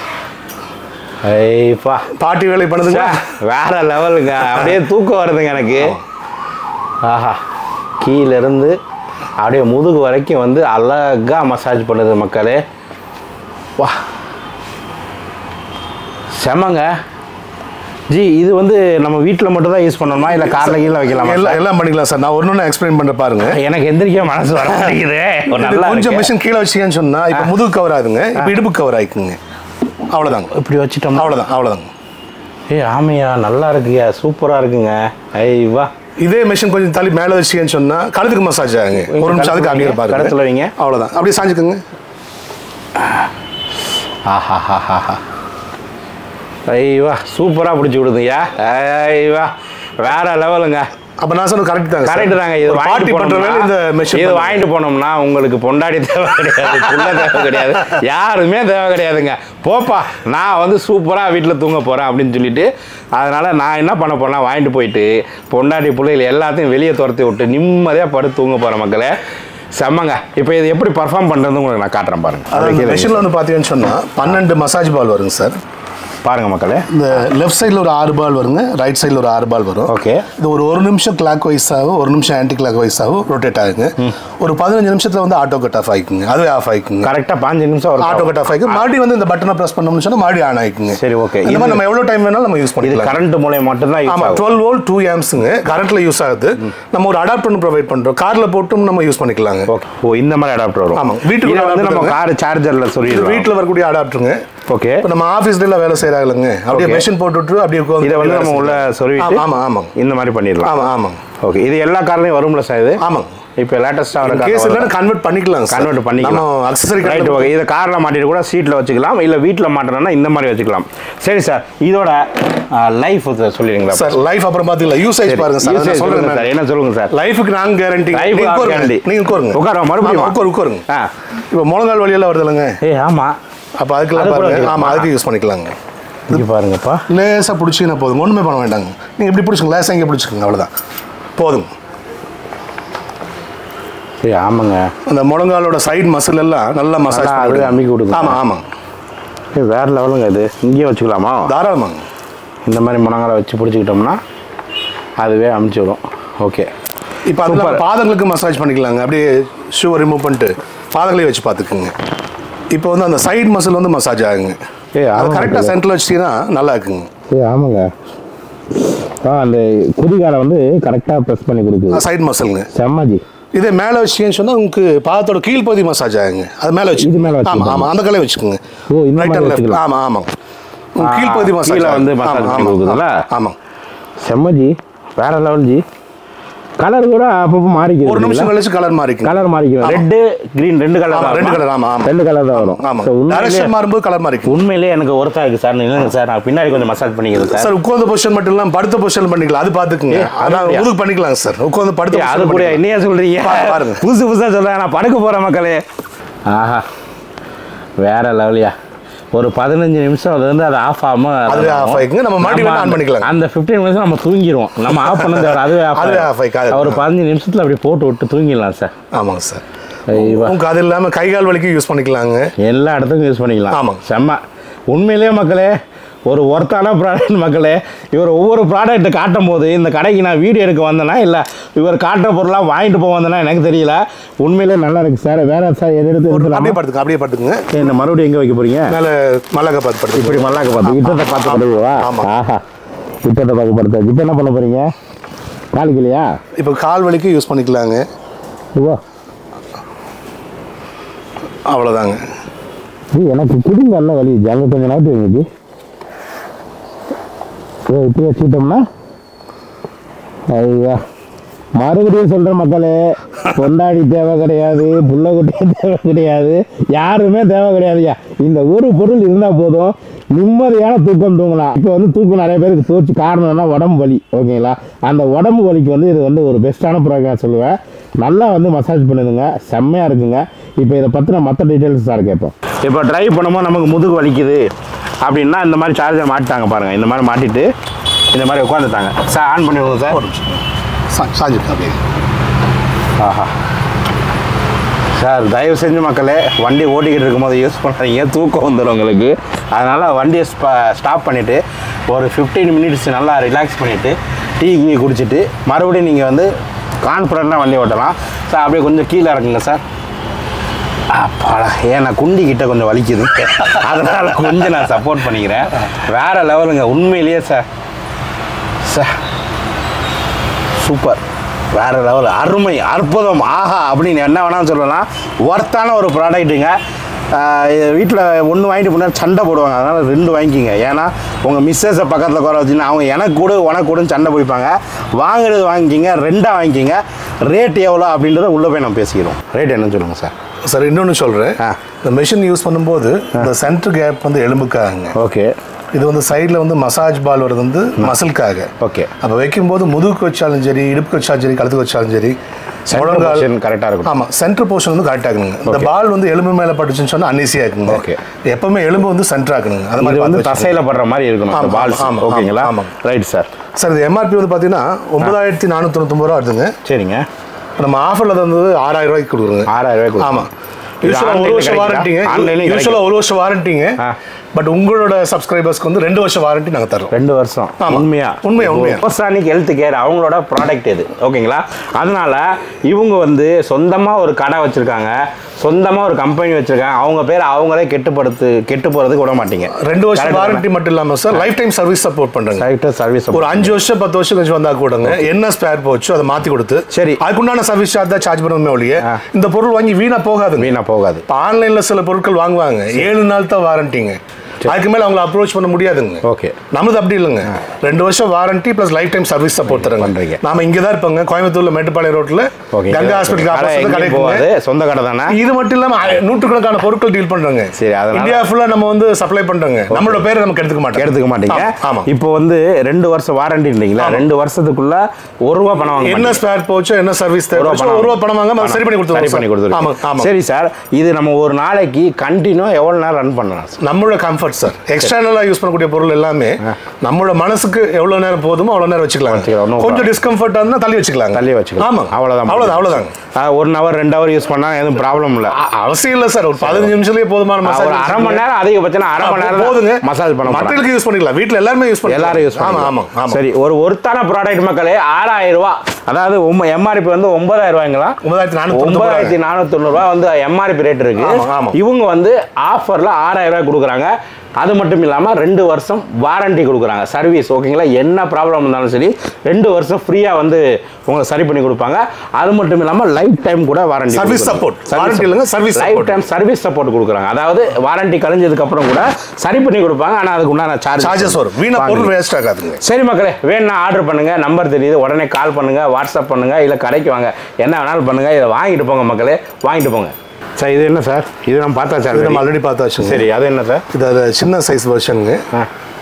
ஐப்பா பாட்டி வேலை பண்ணுதுங்க ச்சே, வேற லெவலுங்க அப்படியே தூக்கம் வருதுங்க எனக்கு ஆஹா கீழ இருந்து அப்படியே முதுகு வரைக்கும் வந்து அழகா மசாஜ் பண்ணுது மக்களே வா செமங்க ஜி இது வந்து நம்ம வீட்டில் மட்டும் தான் யூஸ் பண்ணணுமா இல்லை காரில் கீழே வைக்கலாமா எல்லாம் சார்? எல்லாம் பண்ணிக்கலாம் சார் நான் ஒன்று எக்ஸ்பிளைன் பண்ற பாருங்க எனக்கு எந்திரிக்க மனசு வர மாட்டேங்குது ஒரு இது நல்லா கொஞ்சம் இருக்கு. மிஷின் கீழே வச்சீங்கன்னு சொன்னா இப்போ முதுகு கவர் ஆகுதுங்க இப்போ இடுப்பு கவர் ஆயிக்குங்க அவ்வளோதாங்க இப்படி வச்சுட்டோம் அவ்வளோதான் அவ்வளோதாங்க ஏய் ஆமையா நல்லா இருக்குயா சூப்பராக இருக்குங்க ஐ வா இதே மிஷின் கொஞ்சம் தள்ளி மேலே வச்சீங்கன்னு சொன்னா கழுத்துக்கு மசாஜ் ஆகுங்க ஒரு நிமிஷம் அதுக்கு அப்படியே பாருங்க கழுத்துல வைங்க. அவ்வளோதான் அப்படியே சாஞ்சுக்குங்க ஆஹாஹாஹா ஐவா சூப்பராக பிடிச்சி விடுதுங்கய்யா ஐவா வேற லெவலுங்க அப்போ நான் சொன்ன கரெக்ட் தாங்க கரெக்ட் தாங்க இது ஒரு வாங்கிட்டு பாட்டி பண்ற வேலை இந்த போனோம்னா மிஷின் இது வாங்கிட்டு போனோம்னா உங்களுக்கு பொண்டாடி தேவை கிடையாது புள்ள தேவை கிடையாது யாருமே தேவை கிடையாதுங்க போப்பா நான் வந்து சூப்பராக வீட்டில் தூங்க போகிறேன் அப்படின்னு சொல்லிட்டு அதனால நான் என்ன பண்ண போறேன்னா வாங்கிட்டு போயிட்டு பொண்டாட்டி பிள்ளைகள் எல்லாத்தையும் வெளியே துரத்தி விட்டு நிம்மதியாக படுத்து தூங்க போகிற மக்களே செம்மங்க இப்போ இது எப்படி பர்ஃபார்ம் பண்ணுறது உங்களுக்கு நான் காட்டுறேன் பாருங்க அப்படியே அதாவது கீழே மிஷினில் வந்து பார்த்தீங்கன்னு சொன்னா பன்னெண்டு மசாஜ் பால் வருங்க சார் பாருங்க மக்களே இந்த லெஃப்ட் சைடில் ஒரு ஆறு பால் வருங்க ரைட் சைடில் ஒரு ஆறு பால் வரும் ஓகே இது ஒரு ஒரு நிமிஷம் கிளாக் வைஸாகவும் ஒரு நிமிஷம் ஆன்டி கிளாக் வைஸாகவும் ரொட்டேட் ஆகுங்க ஒரு பதினஞ்சு நிமிஷத்தில் வந்து ஆட்டோ கட் ஆஃப் ஆகிக்குங்க அதுவே ஆஃப் ஆகிக்குங்க கரெக்டாக பாஞ்சு நிமிஷம் ஆட்டோ வரும் கட் ஆஃப் ஆகிக்கும் மறுபடியும் வந்து இந்த பட்டனை ப்ரெஸ் பண்ணோம்னு சொன்னால் மறுபடியும் ஆன் ஆகிக்குங்க சரி, okay. இந்த இது- மாதிரி நம்ம எவ்வளோ டைம் வேணாலும் நம்ம யூஸ் இது பண்ணிக்கலாம் கரண்ட் மூலியம் மட்டும்தான் யூஸ் ஆமாம் ஆகும் டுவெல் வோல்ட் டூ ஆம்ஸுங்க கரண்ட்ல யூஸ் ஆகுது நம்ம ஒரு அடாப்டர் ஒன்று ப்ரொவைட் பண்ணுறோம் காரில் போட்டும் நம்ம யூஸ் பண்ணிக்கலாங்க ஓகே ஓ இந்த மாதிரி அடாப்டர் வரும் ஆமாம். வீட்டுக்கு இதை வந்து adapter நம்ம இருக்குங்க. கார் சார்ஜரில் இது சொல்லிடுவோம் வீட்டில் வரக்கூடிய அடாப்டருங்க ஓகே இப்போ நம்ம ஆஃபீஸ்ல வேலை செய்கிறாங்களுங்க அப்படியே Okay. மெஷின் போட்டுட்டு அப்படியே உட்கார்ந்து இதை வந்து வேலை நம்ம உள்ள செய்யலாம். சொருவிட்டு ஆமாம் ஆமாம் இந்த மாதிரி பண்ணிடலாம் ஆமாம் ஆமாம் ஓகே இது எல்லா கார்லையும் வரும்ல சார் இது ஆமாம் இப்போ லேட்டஸ்ட்டாக வர கேஸ் கார் இல்லைன்னா கன்வெர்ட் பண்ணிக்கலாம் கன்வெர்ட் பண்ணிக்கலாம் நம்ம அக்சசரி ரைட் ஓகே இதை காரில் மாட்டிட்டு கூட சீட்டில் வச்சுக்கலாம் இல்லை வீட்டில் மாட்டணும்னா இந்த மாதிரி வச்சுக்கலாம் சரி சார் இதோட லைஃப் சொல்லிடுங்களா சார் லைஃப் அப்புறம் பாத்தீங்களா யூசேஜ் பாருங்க சார் Usage நான் சொல்லுங்க சொல்றேன் சார் என்ன சொல்லுங்க சார் லைஃபுக்கு நாங்க கேரண்டி Life நீங்க உட்காருங்க guarantee. நீங்க உட்காருங்க உட்காருவோம், மறுபடியும் ஆமா, உட்காரு உட்காருங்க ஆ இப்போ முழங்கால் வழியெல்லாம் வருது இல்லைங்க ஏய் ஆமாம் அப்போ அதுக்கெல்லாம் அது கூட பாருங்க வைக்கலாமா? ஆமா அதுக்கு யூஸ் பண்ணிக்கலாங்க இங்கே பாருங்கப்பா லேசா பிடிச்சிங்கன்னா போதும் ஒண்ணுமே பண்ண வேண்டாங்க நீங்க இப்படி பிடிச்சிங்க லேசா இங்கே பிடிச்சிக்கோங்க அவ்வளவுதான் போதும் ஏய் ஆமாங்க அந்த முழங்காலோட சைடு மசில் எல்லாம் நல்லா மசாஜ் நல்லா அதுவே அமுக்கி கொடுக்கும். ஆமா ஆமா ஏய் வேறு லெவலுங்க இது இங்கேயே வச்சுக்கலாமா தாராளமாங்க இந்த மாதிரி முனங்களை வச்சு பிடிச்சிக்கிட்டோம்னா அதுவே அமுச்சு விடும் ஓகே இப்போ அதில் Super. பாதங்களுக்கு மசாஜ் பண்ணிக்கலாங்க அப்படியே ஷூவை ரிமூவ் பண்ணிட்டு பாதங்களையும் வச்சு பார்த்துக்குங்க இப்போ வந்து அந்த சைடு மசில் வந்து மசாஜ் ஆகுங்க ஏய், அது ஆமாங்க. கரெக்டாக சென்டரில் வச்சிட்டீங்கன்னா நல்லா இருக்குங்க ஏ ஆமாங்க ஆ அந்த குதிகாலை வந்து கரெக்டாக ப்ரெஸ் பண்ணி கொடுக்குது சைடு மசிலுங்க செம்மாஜி இதே மேலே வச்சிங்கன்னு சொன்னால் உங்களுக்கு பாதத்தோட கீழ்ப்பகுதி மசாஜ் ஆகுங்க அது மேலே வச்சு இது மேல ஆமாம் வச்சுக்கலாமா? ஆமாம் அந்த கலையை வச்சுக்கோங்க ஓ, இந்த ரைட் மாதிரி அண்ட் லெஃப்ட் வச்சுக்கலாம். ஆமாம் ஆமாம் உங்க ஆ, கீழ்ப்பகுதி மசாஜ் கீழே வந்து ஆகுங்க. massage ஆமாம், பண்ணி ஆமாம், கொடுக்குதுல்ல? ஆமாம் செம்மஜி வேற லெவல் ஜி கலர் கூட அப்பப்போ மாறிக்குது ஒரு நிமிஷம் கழிச்சு கலர் மாறிக்கும் கலர் மாறிக்கும் ஆமா. ரெட்டு கிரீன் ரெண்டு கலர் ஆமா, ரெண்டு colour, ஆமா, ஆமா. ரெண்டு கலர் தான் வரும் ஆமாம் So, உண்மையிலேயே டைரக்ஷன் மாறும்போது கலர் மாறிக்கும் உண்மையிலேயே எனக்கு ஒருத்தா இருக்கு சார் இல்லைங்க சார் நான் பின்னாடி கொஞ்சம் மசாஜ் பண்ணிக்கிறேன் சார் சார் உட்கார்ந்த பொசிஷன் மட்டும் இல்லாமல் படுத்த பொசிஷன் பண்ணிக்கலாம் அது பார்த்துக்குங்க ஏய், ஆனால் அப்படியா? முதுகு பண்ணிக்கலாம் சார் உட்கார்ந்து படுத்த ஏய், அது position கூட பண்ணிக்கலாம். என்னையா சொல்றீங்க பா- பாருங்க. புதுசு புதுசா சொல்றேன் நான் படுக்க போறேன் மக்களே ஆஹா வேற லெவலியா ஒரு பதினஞ்சு நிமிஷம் அது வந்து அது ஆஃப் ஆகாமல் அதுவே off ஆயிக்குங்க. நம்ம மறுபடியும் வேணா on பண்ணிக்கலாம். அந்த ஃபிஃப்டீன் மினிட்ஸ் நம்ம தூங்கிடுவோம் நம்ம ஆஃப் பண்ணது அதுவே ஆஃப் அதுவே off ஆயிக்காது. ஒரு பதினஞ்சு நிமிஷத்தில் அப்படி போட்டு விட்டு தூங்கிடலாம் சார் ஆமாங்க சார் ஐயோ உங்களுக்கு அது இல்லாமல் கை கால் வலிக்கும் யூஸ் பண்ணிக்கலாங்க எல்லா இடத்துக்கும் யூஸ் பண்ணிக்கலாம் ஆமாங்க. செம்ம உண்மையிலேயே மக்களே ஒரு ஒர்த்தான ப்ராடக்ட் மக்களே இவர் ஒவ்வொரு ப்ராடக்ட்டை காட்டும் போது இந்த கடைக்கு நான் வீடியோ எடுக்க வந்தேனா இல்லை இவர் காட்டுற பொருளாக வாங்கிட்டு போக வந்தேனா எனக்கு தெரியல உண்மையிலே நல்லா இருக்கு சார் வேற சார் எது எடுத்து அப்படியே எடுத்துலாமா படுத்துங்க அப்படியே படுத்துங்க சரி, இந்த மறுபடியும் எங்கே வைக்க போறீங்க மேலே மல்லாக்க பார்த்து படுத்துங்க இப்படி மல்லாக்க பார்த்து இட்டத்தை பார்த்து படுவா ஆமா. ஆஹா இட்டத்தை பார்த்து படுத்த இப்போ என்ன பண்ண போறீங்க காலுக்கு இல்லையா இப்போ கால் வலிக்கு யூஸ் பண்ணிக்கலாங்க ஓ அவ்வளோதாங்க இது எனக்கு குடுங்க நல்ல வலி அங்கே கொஞ்சம் நாட்டு எனக்கு ஓ இப்படி வச்சுக்கிட்டோம்னா ஐயா மறுபடியும் சொல்கிறேன் மக்களே கொண்டாடி தேவை கிடையாது புள்ளக்குட்டியே தேவை கிடையாது யாருமே தேவை கிடையாதுயா இந்த ஒரு பொருள் இருந்தால் போதும் நிம்மதியான தூக்கம் தூங்கலாம் இப்போ வந்து தூக்கம் நிறைய பேருக்கு தோச்சு காரணம் என்ன உடம்பு வலி ஓகேங்களா அந்த உடம்பு வலிக்கு வந்து இது வந்து ஒரு பெஸ்ட்டான ப்ரோக்ராம் சொல்லுவேன் நல்லா வந்து மசாஜ் பண்ணுதுங்க செம்மையாக இருக்குங்க இப்போ இதை பற்றின மற்ற டீட்டெயில்ஸ் சார் கேட்போம் இப்போ ட்ரைவ் பண்ணும்போது நமக்கு முதுகு வலிக்குது அப்படின்னா இந்த மாதிரி சார்ஜர் மாட்டிட்டாங்க பாருங்கள் இந்த மாதிரி மாட்டிட்டு இந்த மாதிரி உட்காந்துட்டாங்க சார் ஆன் பண்ணி விடுங்க சார் ஒரு நிமிஷம் சா- சாஞ்சிருக்கு அப்படியே ஆஹா சார் தயவு செஞ்சு மக்களே வண்டி ஓட்டிக்கிட்டு இருக்கும்போது யூஸ் பண்ணாதீங்க தூக்கம் வந்துடும் உங்களுக்கு அதனால் வண்டியை ஸ்பா ஸ்டாப் பண்ணிவிட்டு ஒரு ஃபிஃப்டீன் மினிட்ஸ் நல்லா ரிலாக்ஸ் பண்ணிவிட்டு டீ கீ குடிச்சிட்டு மறுபடியும் நீங்கள் வந்து கான்ஃபிடண்ட்டாக வண்டி ஓட்டலாம் சார் அப்படியே கொஞ்சம் கீழே இறக்குங்க சார் அப்பாடா ஏன்னா குண்டி கிட்ட கொஞ்சம் வலிக்குது அதனால் கொஞ்சம் நான் சப்போர்ட் பண்ணிக்கிறேன் வேறு லெவலுங்க உண்மையிலேயே சார் சார் சூப்பர் வேற லெவல் அருமை அற்புதம் ஆஹா அப்படின்னு என்ன வேணாலும் சொல்லலாம் ஒர்த்தான ஒரு ப்ராடக்ட்டுங்க வீட்டில் ஒன்று வாங்கிட்டு போனால் சண்டை போடுவாங்க அதனால் ரெண்டு வாங்கிக்கிங்க ஏன்னா உங்கள் மிஸ்ஸஸை பக்கத்தில் குறை வச்சுன்னா அவங்க எனக்கு கொடு உனக்கு கொடுன்னு சண்டை பிடிப்பாங்க வாங்குறது வாங்கிக்கிங்க ரெண்டாக வாங்கிக்கிங்க ரேட் எவ்வளோ அப்படின்றத உள்ளே போய் நம்ம பேசிக்கிறோம் ரேட் என்னன்னு சொல்லுங்கள் சார் சார் இன்னொன்று சொல்கிறேன் ஆ. இந்த மிஷின் யூஸ் பண்ணும்போது இந்த சென்டர் கேப் வந்து எலும்புக்காகங்க ஓகே இது வந்து சைடில் வந்து மசாஜ் பால் வருது வந்து மசில்காக ஓகே அப்போ வைக்கும்போது முதுகுக்கு வச்சாலும் சரி இடுப்புக்கு வச்சாலும் சரி கழுத்துக்கு வச்சாலும் சரி முழங்கால் கரெக்டாக இருக்கும் ஆமாம் சென்டர் போர்ஷன் வந்து கரெக்டாக இருக்கணுங்க இந்த பால் வந்து எலும்பு மேலே பட்டுச்சுன்னு சொன்னால் அன்ஈஸியாக இருக்குங்க Okay. எப்பவுமே எலும்பு வந்து சென்டர் ஆக்கணுங்க அது இது மாதிரி வந்து பார்த்து வச்சுக்கோங்க. தசையில் படுற மாதிரி இருக்கணும் ஆமா, பால்ஸ் ஆமா, ஆமா, ஓகேங்களா ஆமா. ரைட் சார் சார் இது எம்ஆர்பி வந்து பார்த்தீங்கன்னா ஒன்பதாயிரத்தி நானூற்றி தொண்ணூத்தொம்பது ரூபா வருதுங்க சரிங்க நம்ம ஆஃபரில் வந்து ஆறாயிரம் ரூபாய்க்கு கொடுக்குறோங்க ஆறாயிரம் ரூபாய் கொடுங்க. ஆமாம் இது யூஸ்வலாக ஒரு online வருஷம் கிடைக்குதா? வாரண்டிங்க Online லையும் யூஸ்வலாக ஒரு வருஷம் வாரண்டிங்க ஆ. பட் உங்களோட சப்ஸ்கிரைபர்ஸ்க்கு வந்து ரெண்டு வருஷம் வாரண்டி நாங்கள் தரோம் ரெண்டு வருஷம் ஆமா. உண்மையா உண்மையா, உண்மையா. ஓசானிக் ஹெல்த் கேர் அவங்களோட ப்ராடக்ட் இது ஓகேங்களா அதனால இவங்க வந்து சொந்தமா ஒரு கடை வச்சிருக்காங்க சொந்தமா ஒரு கம்பெனி வச்சிருக்காங்க அவங்க பேர் அவங்களே கெட்டுப்படுத்து கெட்டு போறதுக்கு விட மாட்டீங்க ரெண்டு வருஷம் வாரண்டி மட்டும் இல்லாமல் sir life time service support பண்ணுறாங்க சைட்டு சர்வீஸ் ஒரு அஞ்சு வருஷம் பத்து வருஷம் கழிச்சு வந்தா கூடங்க என்ன ஸ்பேர் போச்சோ அதை மாத்தி கொடுத்து சரி. அதுக்குண்டான சர்வீஸ் சார்ஜ் தான் சார்ஜ் பண்ணுமே ஒழிய ஆ. இந்த பொருள் வாங்கி வீணா போகாதுங்க வீணா போகாது இப்போ ஆன்லைன்ல சில பொருட்கள் வாங்குவாங்க ஏழு நாள் தான் வாரண்டிங்க அதுக்கு மேல அவங்கள அப்ரோச் பண்ண முடியாதுங்க ஓகே நம்மளது அப்படி இல்லைங்க ரெண்டு வருஷம் warranty plus life time service support தரங்க பண்றீங்க. நாம இங்க தான் இருப்போங்க கோயம்புத்தூர்ல மேட்டுப்பாளையம் ரோட்ல ஓகே கங்கா ஹாஸ்பிட்டல் கடை ஆப்போசிட்ல எங்கேயும் கிடைக்குங்க போகாது சொந்த கடை தானே இது மட்டும் இல்லாம அ- நூற்றுக்கணக்கான பொருட்கள் டீல் பண்றாங்க சரி, அதனால- இந்தியா ஃபுல்லா நம்ம வந்து சப்ளை பண்றோங்க நம்மளோட பேரை நமக்கு எடுத்துக்க மாட்டோம் எடுத்துக்க மாட்டீங்க ஆமா, ஆமா இப்போ வந்து ரெண்டு வருஷம் வாரண்டின்றீங்களா ரெண்டு வருஷத்துக்குள்ள ஒரு ரூபா பணம் வாங்க என்ன மாட்டீங்க. ஸ்பேர் போச்சோ என்ன சர்வீஸ் ஒரு ரூபா தேவை பணம் ஒரு ரூபா பணம் வாங்க சரி பண்ணி கொடுத்துருவோம் சரி பண்ணி சார். ஆமா கொடுத்துருவோம் ஆமா சரி சார் இது நம்ம ஒரு நாளைக்கு கண்டினியூ எவ்வளவு நேரம் ரன் பண்ணலாம் சார் நம்மளோட கம்ஃபர்ட் சார் எக்ஸ்டர்னலா யூஸ் பண்ணக்கூடிய பொருள் எல்லாமே நம்மளோட மனசுக்கு எவ்வளவு நேரம் போதுமோ அவ்வளவு நேரம் வச்சுக்கலாம், வச்சுக்கலாம் no கொஞ்சம் டிஸ்கம்ஃபர்ட்டா இருந்தா தள்ளி வச்சுக்கலாம் தள்ளி வச்சுக்கலாம் ஆமா அவ்வளவுதான் அவ்வளவுதான் அவ்வளவுதாங்க ஆ, ஒன் ஹவர் ரெண்டு ஹவர் யூஸ் பண்ணா எதுவும் ப்ராப்ளம் இல்லை அ- அவசியம் இல்ல சார் ஒரு பதினஞ்சு நிமிஷத்துலயே போதுமான ஒரு மசாஜ் அரை மணி நேரம் அதிகபட்சம் அரை மணி நேரம் போதுங்க மசாஜ் பண்ண போறாங்க. மக்களுக்கு யூஸ் பண்ணிக்கலாம் வீட்ல எல்லாருமே யூஸ் பண்ணலாம் எல்லாரும் யூஸ் ஆமா பண்ணலாம் ஆமா ஆமா சரி ஒரு ஒருத்தான ப்ராடக்ட் மக்களே ஆறாயிரம் ரூபாய் அதாவது எம்ஆர்பி வந்து ஒன்பதாயிரம் ரூபாய்ங்களா ஒன்பதாயிரத்தி நானூத்தி ஒன்பதாயிரத்தி நானூத்தி தொண்ணூறு ரூபாய் வந்து எம்ஆர்பி ரேட் இருக்கு ஆமா, ஆமா. இவங்க வந்து ஆஃபர்ல ஆறாயிரம் ரூபாய் கொடுக்குறாங்க அது மட்டும் இல்லாம ரெண்டு வருஷம் வாரண்டி கொடுக்குறாங்க சர்வீஸ் ஓகேங்களா என்ன ப்ராப்ளம் இருந்தாலும் சரி ரெண்டு வருஷம் ஃப்ரீயா வந்து உங்களுக்கு சரி பண்ணி கொடுப்பாங்க அது மட்டும் இல்லாம லைஃப் டைம் கூட வாரண்டி Service support. Warranty இல்லைங்க, service life support. Time service support கொடுக்குறாங்க அதாவது வாரண்டி கழிஞ்சதுக்கு அப்புறம் கூட சரி பண்ணி கொடுப்பாங்க ஆனா அதுக்கு உண்டான சார்ஜ் சார்ஜஸ் வரும் வீணா பொருள் வேஸ்ட் ஆகாதுங்க சரி மக்களே வேணும்னா ஆர்டர் பண்ணுங்க நம்பர் தெரியுது உடனே கால் பண்ணுங்க வாட்ஸ்அப் பண்ணுங்க இல்லை கடைக்கு வாங்க என்ன வேணாலும் பண்ணுங்க இதை வாங்கிட்டு போங்க மக்களே வாங்கிட்டு போங்க சார் இது என்ன சார் இது நம்ம பார்த்தா சார் இது நம்ம ஆல்ரெடி பார்த்தாச்சுங்க சரி அது என்ன சார் இது அது சின்ன சைஸ் வெர்ஷனுங்க ஆ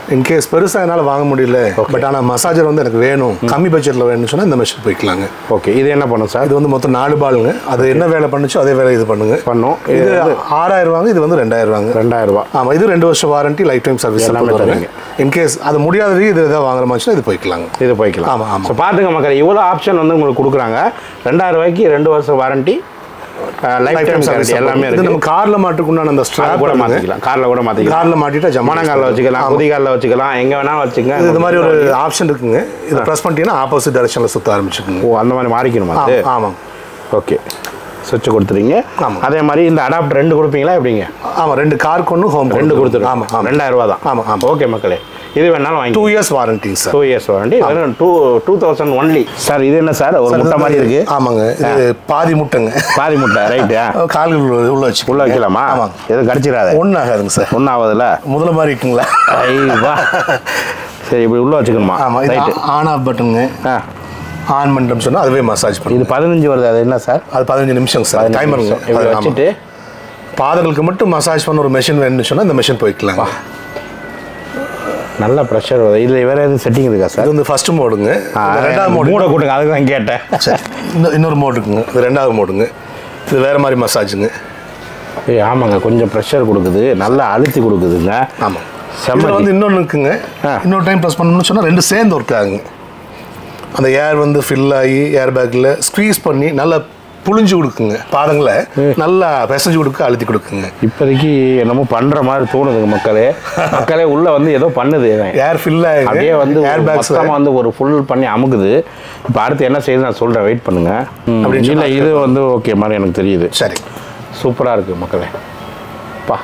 இன்கேஸ் பெருசாக என்னால் வாங்க முடியல பட் ஆனால் மசாஜர் வந்து எனக்கு வேணும் கம்மி பட்ஜெட்டில் வேணும்னு சொன்னால் இந்த மிஷின் போய்க்கலாங்க ஓகே இது என்ன பண்ணும் சார் இது வந்து மொத்தம் நாலு பாலுங்க அது என்ன வேலை பண்ணுச்சோ அதே வேலை இது பண்ணுங்க பண்ணும் இது ஆறாயிரம் ரூபாங்க இது வந்து ரெண்டாயிரம் ரூபாங்க ரெண்டாயிரம் ரூபாய் ஆமாம் இது ரெண்டு வருஷம் வாரண்டி லைஃப் டைம் சர்வீஸ் எல்லாமே எல்லாமே தரீங்க. இன்கேஸ் அது முடியாதது இது எதாவது வாங்குற மாதிரி இது போய்க்கலாங்க இது போய்க்கலாம் ஆமா, ஆமா. ஸோ பார்த்துங்க மக்கள் இவ்வளோ ஆப்ஷன் வந்து உங்களுக்கு கொடுக்குறாங்க ரெண்டாயிரம் ரூபாய்க்கு ரெண்டு வருஷம் warranty life time service guarantee எல்லாமே இது இருக்கு நம்ம கார்ல மாட்டுக்குண்டான அந்த அது ஸ்ட்ராப் கூட மாற்றிக்கலாம் காரில் கூட மாற்றிக்கலாம் கார்ல மாட்டிட்டா ஜம்ப் மணங்காலில் வச்சுக்கலாம் குதிகாலில் வச்சுக்கலாம் எங்கே வேணாலும் வச்சுக்கங்க இது மாதிரி ஒரு ஆப்ஷன் இருக்குங்க இது ப்ரெஸ் பண்ணிட்டீங்கன்னா ஆப்போசிட் டைரக்ஷனில் சுத்த ஆரம்பிச்சுக்குங்க ஓ அந்த மாதிரி மாறிக்கணுமா அது ஆமாம் ஆமாம் ஓகே சுவிட்ச் கொடுத்துறீங்க ஆமா. அதே மாதிரி இந்த அடாப்டர் ரெண்டு கொடுப்பீங்களா எப்படிங்க ஆமாம் ரெண்டு கார் கொண்டு ஹோம் ரெண்டு கொடுத்துருங்க ஆமாம் ஆமாம் ரெண்டாயிரம் ரூபா தான் ஆமாம், ஆமாம். ஓகே மக்களே இது வேணாலும் வாங்கி டூ இயர்ஸ் வாரண்டிங்க சார் டூ இயர்ஸ் வாரண்டி வெறும் two two thousand only sir இது என்ன சார் ஒரு முட்டை மாதிரி இருக்கு ஆமாங்க இது பாதி முட்டைங்க பாதி முட்டை ரைட்டா கால்கள் உள்ள- உள்ள வச்சு உள்ள வைக்கலாமா ஆமாங்க எதுவும் கடிச்சிடாத ஒன்றும் ஆகாதுங்க சார் ஒன்றும் ஆகுதுல்ல முதல்ல மாதிரி இருக்குங்களா ஐவா சரி இப்படி உள்ள வச்சுக்கணுமா ஆமாம் இது ரைட்டு ஆன் ஆஃப் பட்டனுங்க ஆ ஆன் பண்ணிட்டோம்னு சொன்னால் அதுவே மசாஜ் பண்ணும் இது பதினஞ்சு வருது அது என்ன சார் அது பதினஞ்சு நிமிஷம் சார் பதினஞ்சு டைமருங்க நிமிஷம். இப்படி அது ஆமாம். வச்சுட்டு பாதங்களுக்கு மட்டும் மசாஜ் பண்ண ஒரு மெஷின் வேணும்னு சொன்னால் இந்த மெஷின் போய்க்கலாம் நல்ல ப்ரெஷர் வருது இதில் வேற எதுவும் செட்டிங் இருக்கா சார் இது வந்து ஃபர்ஸ்ட் மோடுங்க ஆ, இது ரெண்டாவது மோடு மூட கூட்டுங்க அதுக்கு தான் கேட்டேன் சரி இன்னொரு- இன்னொரு மோடு இருக்குங்க இது ரெண்டாவது மோடுங்க இது வேற மாதிரி மசாஜுங்க ஏய் ஆமாங்க கொஞ்சம் ப்ரெஷர் கொடுக்குது நல்லா அழுத்தி கொடுக்குதுங்க ஆமாம் செம்ம இதில் வந்து இன்னொன்று இருக்குங்க ஆ. இன்னொரு டைம் ப்ரெஸ் பண்ணணும்னு சொன்னால் ரெண்டு சேர்ந்து ஒர்க் ஆகுங்க அந்த ஏர் வந்து ஃபில் ஆகி ஏர் பேக்கில் ஸ்க்வீஸ் பண்ணி நல்லா புழிஞ்சு கொடுக்குங்க பாதங்களை நல்லா பிசைஞ்சு கொடுக்க அழுத்தி கொடுக்குங்க இப்போதைக்கு என்னமோ பண்ணுற மாதிரி தோணுதுங்க மக்களே மக்களே உள்ளே வந்து ஏதோ பண்ணுது இவன். ஏர் ஃபில் ஆகி அப்படியே வந்து ஏர் பேக்ஸ் மொத்தமாக வந்து ஒரு ஃபுல் பண்ணி அமுக்குது இப்போ அடுத்து என்ன செய்யுது நான் சொல்கிறேன் வெயிட் பண்ணுங்க அப்படின்னு இல்லை இது வந்து ஓகே மாதிரி எனக்கு தெரியுது சரி சூப்பராக இருக்குது மக்களே பா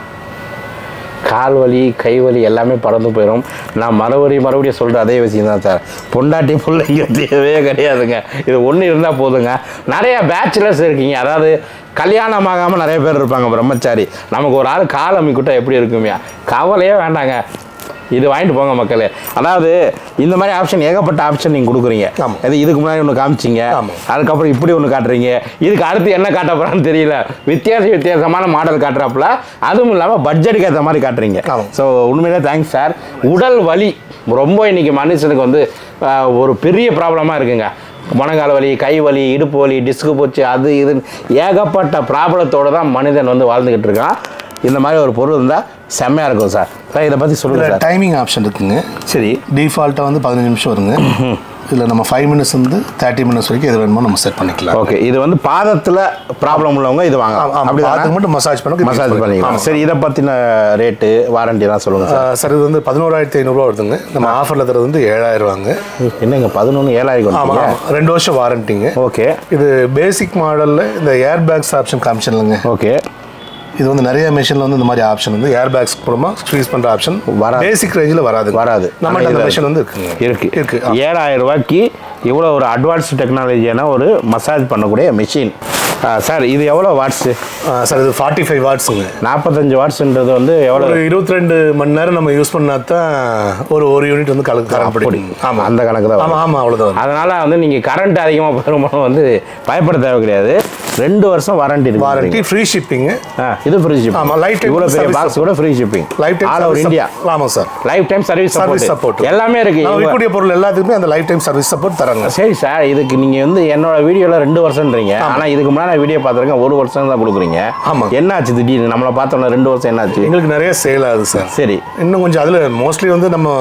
கால் வலி கை வலி எல்லாமே பறந்து போயிடும் நான் மறுபடியும் மறுபடியும் சொல்கிற அதே விஷயம் தான் சார் பொண்டாட்டி பிள்ளைங்க தேவையே கிடையாதுங்க இது ஒன்று இருந்தால் போதுங்க நிறைய பேச்சுலர்ஸ் இருக்கீங்க அதாவது கல்யாணம் ஆகாமல் நிறைய பேர் இருப்பாங்க பிரம்மச்சாரி நமக்கு ஒரு ஆள் கால் அமிக்கிட்டா எப்படி இருக்குமியா கவலையே வேண்டாங்க இது வாங்கிட்டு போங்க மக்களே அதாவது இந்த மாதிரி ஆப்ஷன் ஏகப்பட்ட ஆப்ஷன் நீங்கள் கொடுக்குறீங்க ஆமா. இது இதுக்கு முன்னாடி ஒன்று காமிச்சிங்க ஆமா. அதுக்கப்புறம் இப்படி ஒன்று காட்டுறீங்க இதுக்கு அடுத்து என்ன காட்ட போறான்னு தெரியல வித்தியாச வித்தியாசமான மாடல் காட்டுறாப்புல அதுவும் இல்லாமல் பட்ஜெட்டுக்கு ஏற்ற மாதிரி காட்டுறீங்க ஆமா. ஸோ உண்மையிலே தேங்க்ஸ் சார் உடல் வலி ரொம்ப இன்னைக்கு மனுஷனுக்கு வந்து ஆஹ், ஒரு பெரிய ப்ராப்ளமாக இருக்குங்க முழங்கால் வலி கை வலி இடுப்பு வலி டிஸ்கு போச்சு அது இதுன்னு ஏகப்பட்ட ப்ராப்ளத்தோடு தான் மனிதன் வந்து வாழ்ந்துக்கிட்டு இருக்கான் இந்த மாதிரி ஒரு பொருள் இருந்தால் செம்மையாக இருக்கும் சார் சார் இதை பற்றி சொல்லுங்கள் இதில் சார் டைமிங் ஆப்ஷன் இருக்குங்க சரி டிஃபால்ட்டாக வந்து பதினஞ்சு நிமிஷம் வருங்க இதில் நம்ம ஃபைவ் மினிட்ஸ் வந்து தேர்ட்டி மினிட்ஸ் வரைக்கும் எது வேணுமோ நம்ம செட் பண்ணிக்கலாம் ஓகே இது வந்து பாதத்தில் ப்ராப்ளம் உள்ளவங்க இது வாங்க அப்படி அப்படி அதுக்கு மட்டும் மசாஜ் பண்ண மசாஜ் பண்ணிக்கலாம் சரி இதை பற்றின ரேட்டு வாரண்டி தான் சொல்லுங்கள் சார் சார் இது வந்து பதினோராயிரத்தி ஐநூறுரூவா வருதுங்க நம்ம ஆஃபரில் தரது வந்து ஏழாயிரம் ரூபாங்க என்னங்க பதினொன்று ஏழாயிரம் ஆமாம் வந்துட்டீங்க ஆமாம் ரெண்டு வருஷம் வாரண்டிங்க ஓகே இது பேசிக் மாடலில் இந்த ஏர் பேக்ஸ் ஆப்ஷன் காமிஷன் இல்லைங்க ஓகே இது வந்து நிறைய மிஷினில் வந்து இந்த மாதிரி ஆப்ஷன் வந்து ஏர் பேக்ஸ் மூலமாக ஸ்க்வீஸ் பண்ணுற ஆப்ஷன் வராது. பேசிக் ரேஞ்சில் வராது வராது. நம்மகிட்ட ஆனா அந்த இதுல மிஷின் வந்து இருக்குங்க இருக்கு இருக்கு ஆ. ஏழாயிரம் ரூபாய்க்கு இவ்வளோ ஒரு அட்வான்ஸ் டெக்னாலஜியான ஒரு மசாஜ் பண்ணக்கூடிய மிஷின் சார் இது எவ்வளோ வாட்ஸு ஆ, சார் இது ஃபார்ட்டி ஃபைவ் வாட்ஸுங்க நாற்பத்தஞ்சு வாட்ஸ்ன்றது வந்து எவ்வளோ ஒரு இருபத்தி ரெண்டு மணி நேரம் நம்ம யூஸ் பண்ணா தான் ஒரு ஒரு யூனிட் வந்து கலக்கு கரண்ட் அப்படி பிடிக்கும் ஆமாம் அந்த கணக்கு தான் ஆமாம் ஆமாம் அவ்வளோதான் வரும். அதனால வந்து நீங்கள் கரண்ட் அதிகமாக பெரும்பாலும் வந்து பயப்பட தேவை கிடையாது ரெண்டு வருஷம் வாரண்டி இருக்கு வாரண்டி ஃப்ரீ ஷிப்பிங்கு ஆ, இது ஃப்ரீ ஷிப்பிங் ஆமா, lifetime இவ்வளோ பெரிய service பாக்ஸ் கூட free shipping life all over time India ஆமாம் sir life time service service support support எல்லாமே இருக்கு நம்ம இவங்க- விற்கக்கூடிய பொருள் எல்லாத்துக்குமே அந்த லைஃப் டைம் சர்வீஸ் சப்போர்ட் தராங்க சரி சார் இதுக்கு நீங்க வந்து என்னோட வீடியோல ரெண்டு வருஷம்ன்றீங்க ஆனா இதுக்கு முன்னாடி நான் வீடியோ பார்த்துருக்கேன் ஒரு வருஷம் தான் கொடுக்குறீங்க ஆமா. என்னாச்சு திடீர்னு நம்மளை பார்த்தோம்னா ரெண்டு வருஷம் என்னாச்சு எங்களுக்கு நிறைய சேல் ஆகுது சார் சரி இன்னும் கொஞ்சம் அதில் மோஸ்ட்லி வந்து நம்ம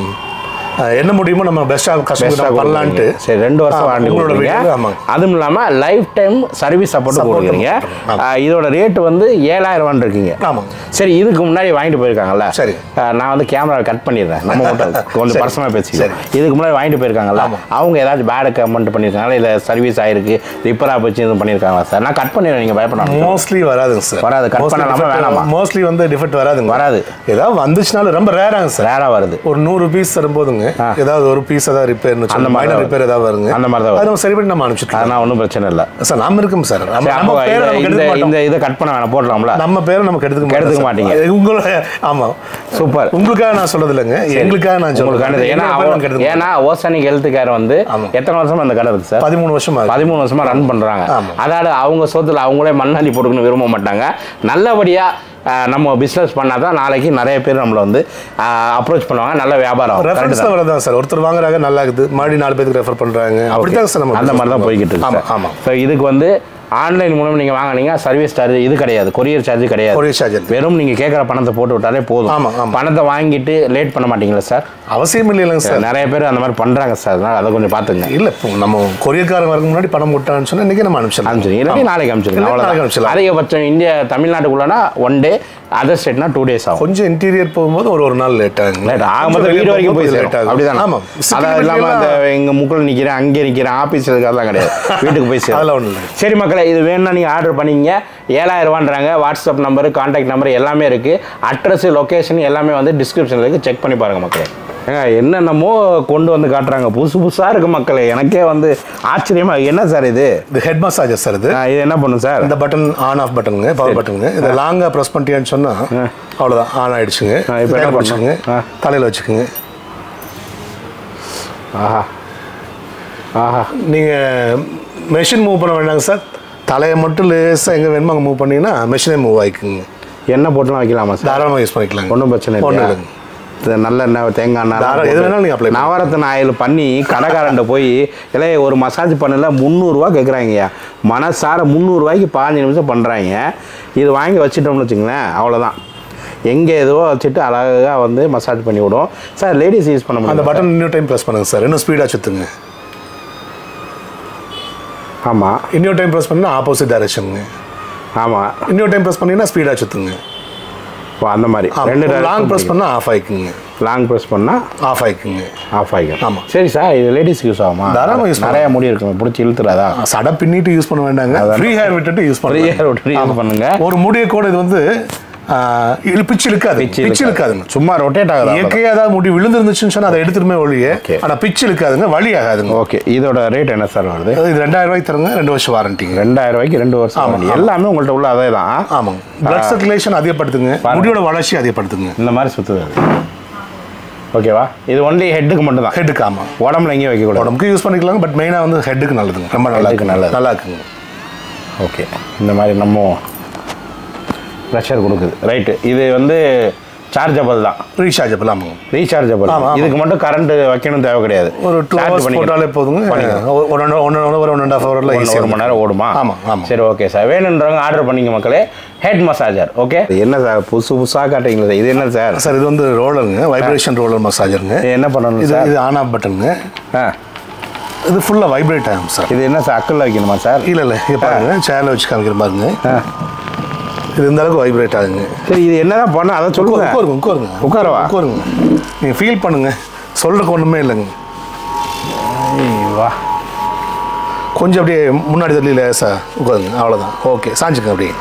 அஹ், என்ன முடியுமோ நம்ம பெஸ்ட்டாக பெஸ்ட்டாக கஸ்டமர் பண்ணலான்ட்டு சரி ரெண்டு வருஷம் ஆ, வாரண்டி உங்களோட கொடுக்குறீங்க வீடியோல, ஆமாங்க. அதுவும் இல்லாம life time service support Support கொடுக்குறீங்க ஆமா. ஆ, இதோட ரேட் வந்து ஏழாயிரம் ரூபான்னு இருக்கீங்க ஆமாங்க சரி இதுக்கு முன்னாடி வாங்கிட்டு போயிருக்காங்கல்ல சரி. ஆ, நான் வந்து கேமரா கட் பண்ணிடுறேன் நம்ம மட்டும் கொஞ்சம் சரி. பர்சனலாக பேசிக்கலாம் சரி. இதுக்கு முன்னாடி வாங்கிட்டு போயிருக்காங்கல்ல ஆமா. அவங்க ஏதாச்சும் பேட் கமெண்ட் பண்ணியிருக்காங்களா இல்லை சர்வீஸ் ஆயிருக்கு ரிப்பராக போச்சு இது பண்ணியிருக்காங்களா சார் நான் கட் பண்ணிடுறேன் நீங்கள் பயப்படணும் மோஸ்ட்லி வராதுங்க சார் வராது, cut பண்ணலாமா, வேணாமா? மோஸ்ட்லி வந்து டிஃபெக்ட் வராதுங்க வராது. ஏதாவது வந்துச்சுனாலும் ரொம்ப ரேராங்க சார் ரேராக வருது ஒரு நூறு பீஸ் தரும்போதுங்க ஏதாவது ஒரு பீஸ் ஏதாவது ரிப்பேர்னு அந்த மாதிரி மைனர் தான் ரிப்பேர் ஏதாவது வருங்க அந்த மாதிரி தான் அது நம்ம சரி பண்ணி நம்ம அனுப்பிச்சிட்டு அதனால் ஒன்றும் பிரச்சனை இல்லை சார் நம்ம இருக்கும் சார் நம்ம சரி, நம்ம அப்போ பேரை இந்த- நம்ம இந்த கெடுக்க இந்த மாட்டோம் இதை கட் பண்ண வேணாம் போடலாம்ல நம்ம பேரை நம்ம கெடுத்துக்க கெடுத்துக்க மாட்டோம் மாட்டீங்க. சார். உங்களோட ஆமா சூப்பர் உங்களுக்காக நான் சொல்றது இல்லைங்க எங்களுக்காக நான் உங்களுக்கானது சொல்றேன் ஏன்னா எங்க பேரை அவ- நம்ம கெடுத்துக்க ஏன்னா ஓசானிக் ஹெல்த் கேர் வந்து ஆமா. எத்தனை வருஷமா அந்த கடை இருக்கு சார் பதிமூணு வருஷம் ஆகுது பதிமூணு வருஷமா ரன் பண்றாங்க ஆமா. அதாவது அவங்க சொத்துல அவங்களே மண்ணாடி போட்டுக்கணும் விரும்ப மாட்டாங்க நல்லபடியா ஆஹ், நம்ம பிஸ்னஸ் பண்ணால் தான் நாளைக்கு நிறைய பேர் நம்மளை வந்து அப்ரோச் பண்ணுவாங்க நல்ல வியாபாரம் ஆகும். Correct ரெஃபரன்ஸ் தான்? வரதான் சார் ஒருத்தர் வாங்குறாங்க நல்லா இருக்குது மறுபடியும் நாலு பேருக்கு ரெஃபர் பண்றாங்க அப்படிதான் சார் நம்ம அந்த மாதிரி தான் போய்கிட்டு இருக்கு ஆமா சார். ஆமா ஸோ இதுக்கு வந்து ஆன்லைன் மூலம் நீங்கள் வாங்குனீங்க சர்வீஸ் சார்ஜ் இது கிடையாது கொரியர் சார்ஜ் கிடையாது ஒரே சார்ஜ் வெறும் நீங்கள் கேட்குற பணத்தை போட்டு விட்டாலே போதும் ஆமா, ஆமா. பணத்தை வாங்கிட்டு லேட் பண்ண மாட்டீங்களா சார் அவசியம் இல்லைங்க சார் நிறைய பேர் அந்த மாதிரி பண்ணுறாங்க சார் அதனால அதை கொஞ்சம் பார்த்துங்க இல்ல இப்போ நம்ம கொரியர்காரன் வரக்கு முன்னாடி பணம் போட்டான்னு சொன்னா இன்னைக்கு நம்ம அனுப்பிச்சிடலாம் அனுப்பிச்சிருங்க இல்லாட்டி நாளைக்கு அனுப்பிச்சிருங்க இல்லாட்டி நாளைக்கு அவ்வளோதான் அனுப்பிச்சிடலாம். அதிகபட்சம் இந்தியா தமிழ்நாட்டுக்குள்ளனா ஒன் டே அதர் ஸ்டேட்னா டூ டேஸ் ஆகும் கொஞ்சம் இன்டீரியர் போகும்போது ஒரு ஒரு நாள் லேட் ஆகுங்க லேட் ஆகும்போது வீடு வரைக்கும் போய் லேட் சேரும் ஆகும் அப்படிதான் ஆமா அதான் இல்லாமல் அந்த எங்கள் முக்கில் நிற்கிறேன் அங்கே நிற்கிறேன் ஆஃபீஸ் அதெல்லாம் கிடையாது வீட்டுக்கு போய் சேரும் அதெல்லாம் ஒன்றும் இல்லை சரி மக்களே இது வேணும்னா நீங்கள் ஆர்டர் பண்ணிங்க ஏழாயிரம் ரூபான்றாங்க வாட்ஸ்அப் நம்பரு காண்டாக்ட் நம்பர் எல்லாமே இருக்குது அட்ரஸ் லொக்கேஷன் எல்லாமே வந்து டிஸ்கிரிப்ஷனில் இருக்குது செக் பண்ணி பாருங்கள் மக்களே ஏங்க என்னென்னமோ கொண்டு வந்து காட்டுறாங்க புதுசு புதுசாக இருக்குது மக்களே எனக்கே வந்து ஆச்சரியமா இருக்கு. என்ன சார் இது இது ஹெட் மசாஜர் சார் இது ஆ, இது என்ன பண்ணும் சார் இந்த பட்டன் ஆன் ஆஃப் பட்டனுங்க பவர் பட்டனுங்க இதை லாங்காக ப்ரெஸ் பண்ணிட்டேன்னு சொன்னா அவ்வளோதான் ஆன் ஆயிடுச்சுங்க ஆ, இப்ப என்ன கையில பண்ணணும்? வச்சுக்கோங்க ஆ. தலையில் வச்சுக்கோங்க ஆஹா ஆஹா நீங்கள் மெஷின் மூவ் பண்ண வேண்டாங்க சார் தலையை மட்டும் லேசாக எங்கே வேணுமோ அங்கே மூவ் பண்ணீங்கன்னா மெஷினே மூவ் ஆகிக்குங்க எண்ணெய் போட்டுலாம் வைக்கலாமா சார் தாராளமாக யூஸ் பண்ணிக்கலாங்க ஒன்றும் பிரச்சனை ஒண்ணும் இல்லை இல்லைங்க. இது நல்ல எண்ணெய் தேங்காய் எண்ணெய் தாரா- எது வேணாலும் நீங்க apply பண்ணலாம். நவரத்தின ஆயில் பண்ணி கடைக்காரன்ட்ட போய் இல்லை ஒரு மசாஜ் பண்ணல முந்நூறுரூவா கேட்குறாங்கய்யா மனசார முந்நூறுரூவாய்க்கு பாஞ்சு நிமிஷம் பண்ணுறாங்க இது வாங்கி வச்சுட்டோம்னு வச்சுங்களேன் அவ்வளோதான் எங்கே எதுவோ வச்சுட்டு அழகாக வந்து மசாஜ் பண்ணி விடும் சார் லேடிஸ் யூஸ் பண்ண அந்த முடியும் பட்டன் இன்னொரு டைம் ப்ரெஸ் பண்ணுங்க சார் இன்னும் ஸ்பீடாக சுற்றுங்க ஆமாம் இன்னொரு டைம் ப்ரெஸ் பண்ணால் ஆப்போசிட் டைரக்ஷனுங்க ஆமாம் இன்னொரு டைம் ப்ரெஸ் பண்ணீங்கன்னா ஸ்பீடாக சுற்றுங்க ஓ, அந்த மாதிரி ரெண்டு லாங் ப்ரெஸ் பண்ணால் ஆஃப் ஆயிக்குங்க லாங் ப்ரெஸ் பண்ணால் ஆஃப் ஆயிக்குங்க ஆஃப் ஆகிக்கும் ஆமா. சரி சார் இது லேடிஸ் யூஸ் ஆகுமா தாராளமா use நிறைய முடி இருக்குங்க பிடிச்சி இழுத்துறாதா சடை பின்னிட்டு யூஸ் பண்ண வேண்டாங்க ஃப்ரீ ஹேர் விட்டுட்டு யூஸ் ஃப்ரீ பண்ணுங்க ஹேர் விட்டு யூஸ் பண்ணுங்க ஒரு முடிய கூட இது வந்து ஆ, இழு- பிச்சு இழுக்காது பிச்சு இழுக்காதுங்க சும்மா ரொட்டேட் ஆகுதா இயற்கையாக ஏதாவது முடி விழுந்துருந்துச்சுன்னு சொன்னா அதை எடுத்துருமே ஒழிய Okay. ஆனால் பிச்சு இழுக்காதுங்க வலி ஆகாதுங்க ஓகே இதோட ரேட் என்ன சார் வருது இது ரெண்டாயிரம் ரூபாய்க்கு தருங்க ரெண்டு வருஷம் வாரண்டிங்க ரெண்டாயிரம் ரூபாய்க்கு ரெண்டு வருஷம் ஆமா, warranty. ஆமா. எல்லாமே உங்கள்ட்ட உள்ள அதே தான் ஆமாங்க பிளட் சர்க்குலேஷன் அதிகப்படுத்துங்க முடியோட வளர்ச்சி அதிகப்படுத்துங்க இந்த மாதிரி சுற்றுது அது ஓகேவா இது ஒன்லி ஹெட்டுக்கு மட்டும் தான் ஹெட்டுக்கு ஆமாம் உடம்புல எங்கேயும் வைக்கக்கூடாது உடம்புக்கு யூஸ் பண்ணிக்கலாங்க பட் மெயினாக வந்து ஹெட்டுக்கு நல்லதுங்க ரொம்ப நல்லா Head க்கு இருக்கு நல்லது. நல்லா இருக்குங்க ஓகே இந்த மாதிரி நம்ம ப்ரெஷர் கொடுக்குது ரைட்டு இது வந்து சார்ஜபிள் தான் ரீசார்ஜபிள் ஆமாங்க ரீசார்ஜபிள் ஆமா, ஆமா. இதுக்கு மட்டும் கரண்ட் வைக்கணும் தேவை கிடையாது ஒரு டூ Charge ஹவர்ஸ் பண்ணிக்கலாம். போட்டாலே போதுங்க பண்ணிக்கலாம். One one one hour one and half ஹவரில் ஒன்று ஒரு மணி நேரம் ஓடுமா ஆமா, ஆமா. சரி ஓகே சார் வேணுன்றவங்க ஆர்டர் பண்ணிங்க மக்களே ஹெட் மசாஜர் ஓகே என்ன சார் புதுசு புதுசாக காட்டுறீங்களா சார் இது என்ன சார் சார் இது வந்து ரோலருங்க வைப்ரேஷன் ரோலர் மசாஜருங்க இது என்ன பண்ணணும் இது சார் இது ஆன் ஆஃப் பட்டனுங்க ஆ இது ஃபுல்லாக வைப்ரேட் ஆகும் சார் இது என்ன சார் அக்கல்ல வைக்கணுமா சார் இல்லை இல்லை இங்கே பாருங்க சேரில் வச்சு காமிக்கிற பாருங்க ஆ இது இந்த அளவுக்கு வைப்ரேட் ஆகுங்க சரி இது என்னதான் பண்ண அதை சொல்லுங்க உட்காருங்க உட்காருங்க உட்காரவா? உட்காருங்க நீங்கள் ஃபீல் பண்ணுங்க சொல்கிறக்கு ஒன்றுமே இல்லைங்க ஏய், வா கொஞ்சம் அப்படியே முன்னாடி தள்ளி லேசா உட்காருங்க அவ்வளோதான் ஓகே சாஞ்சுங்க அப்படியே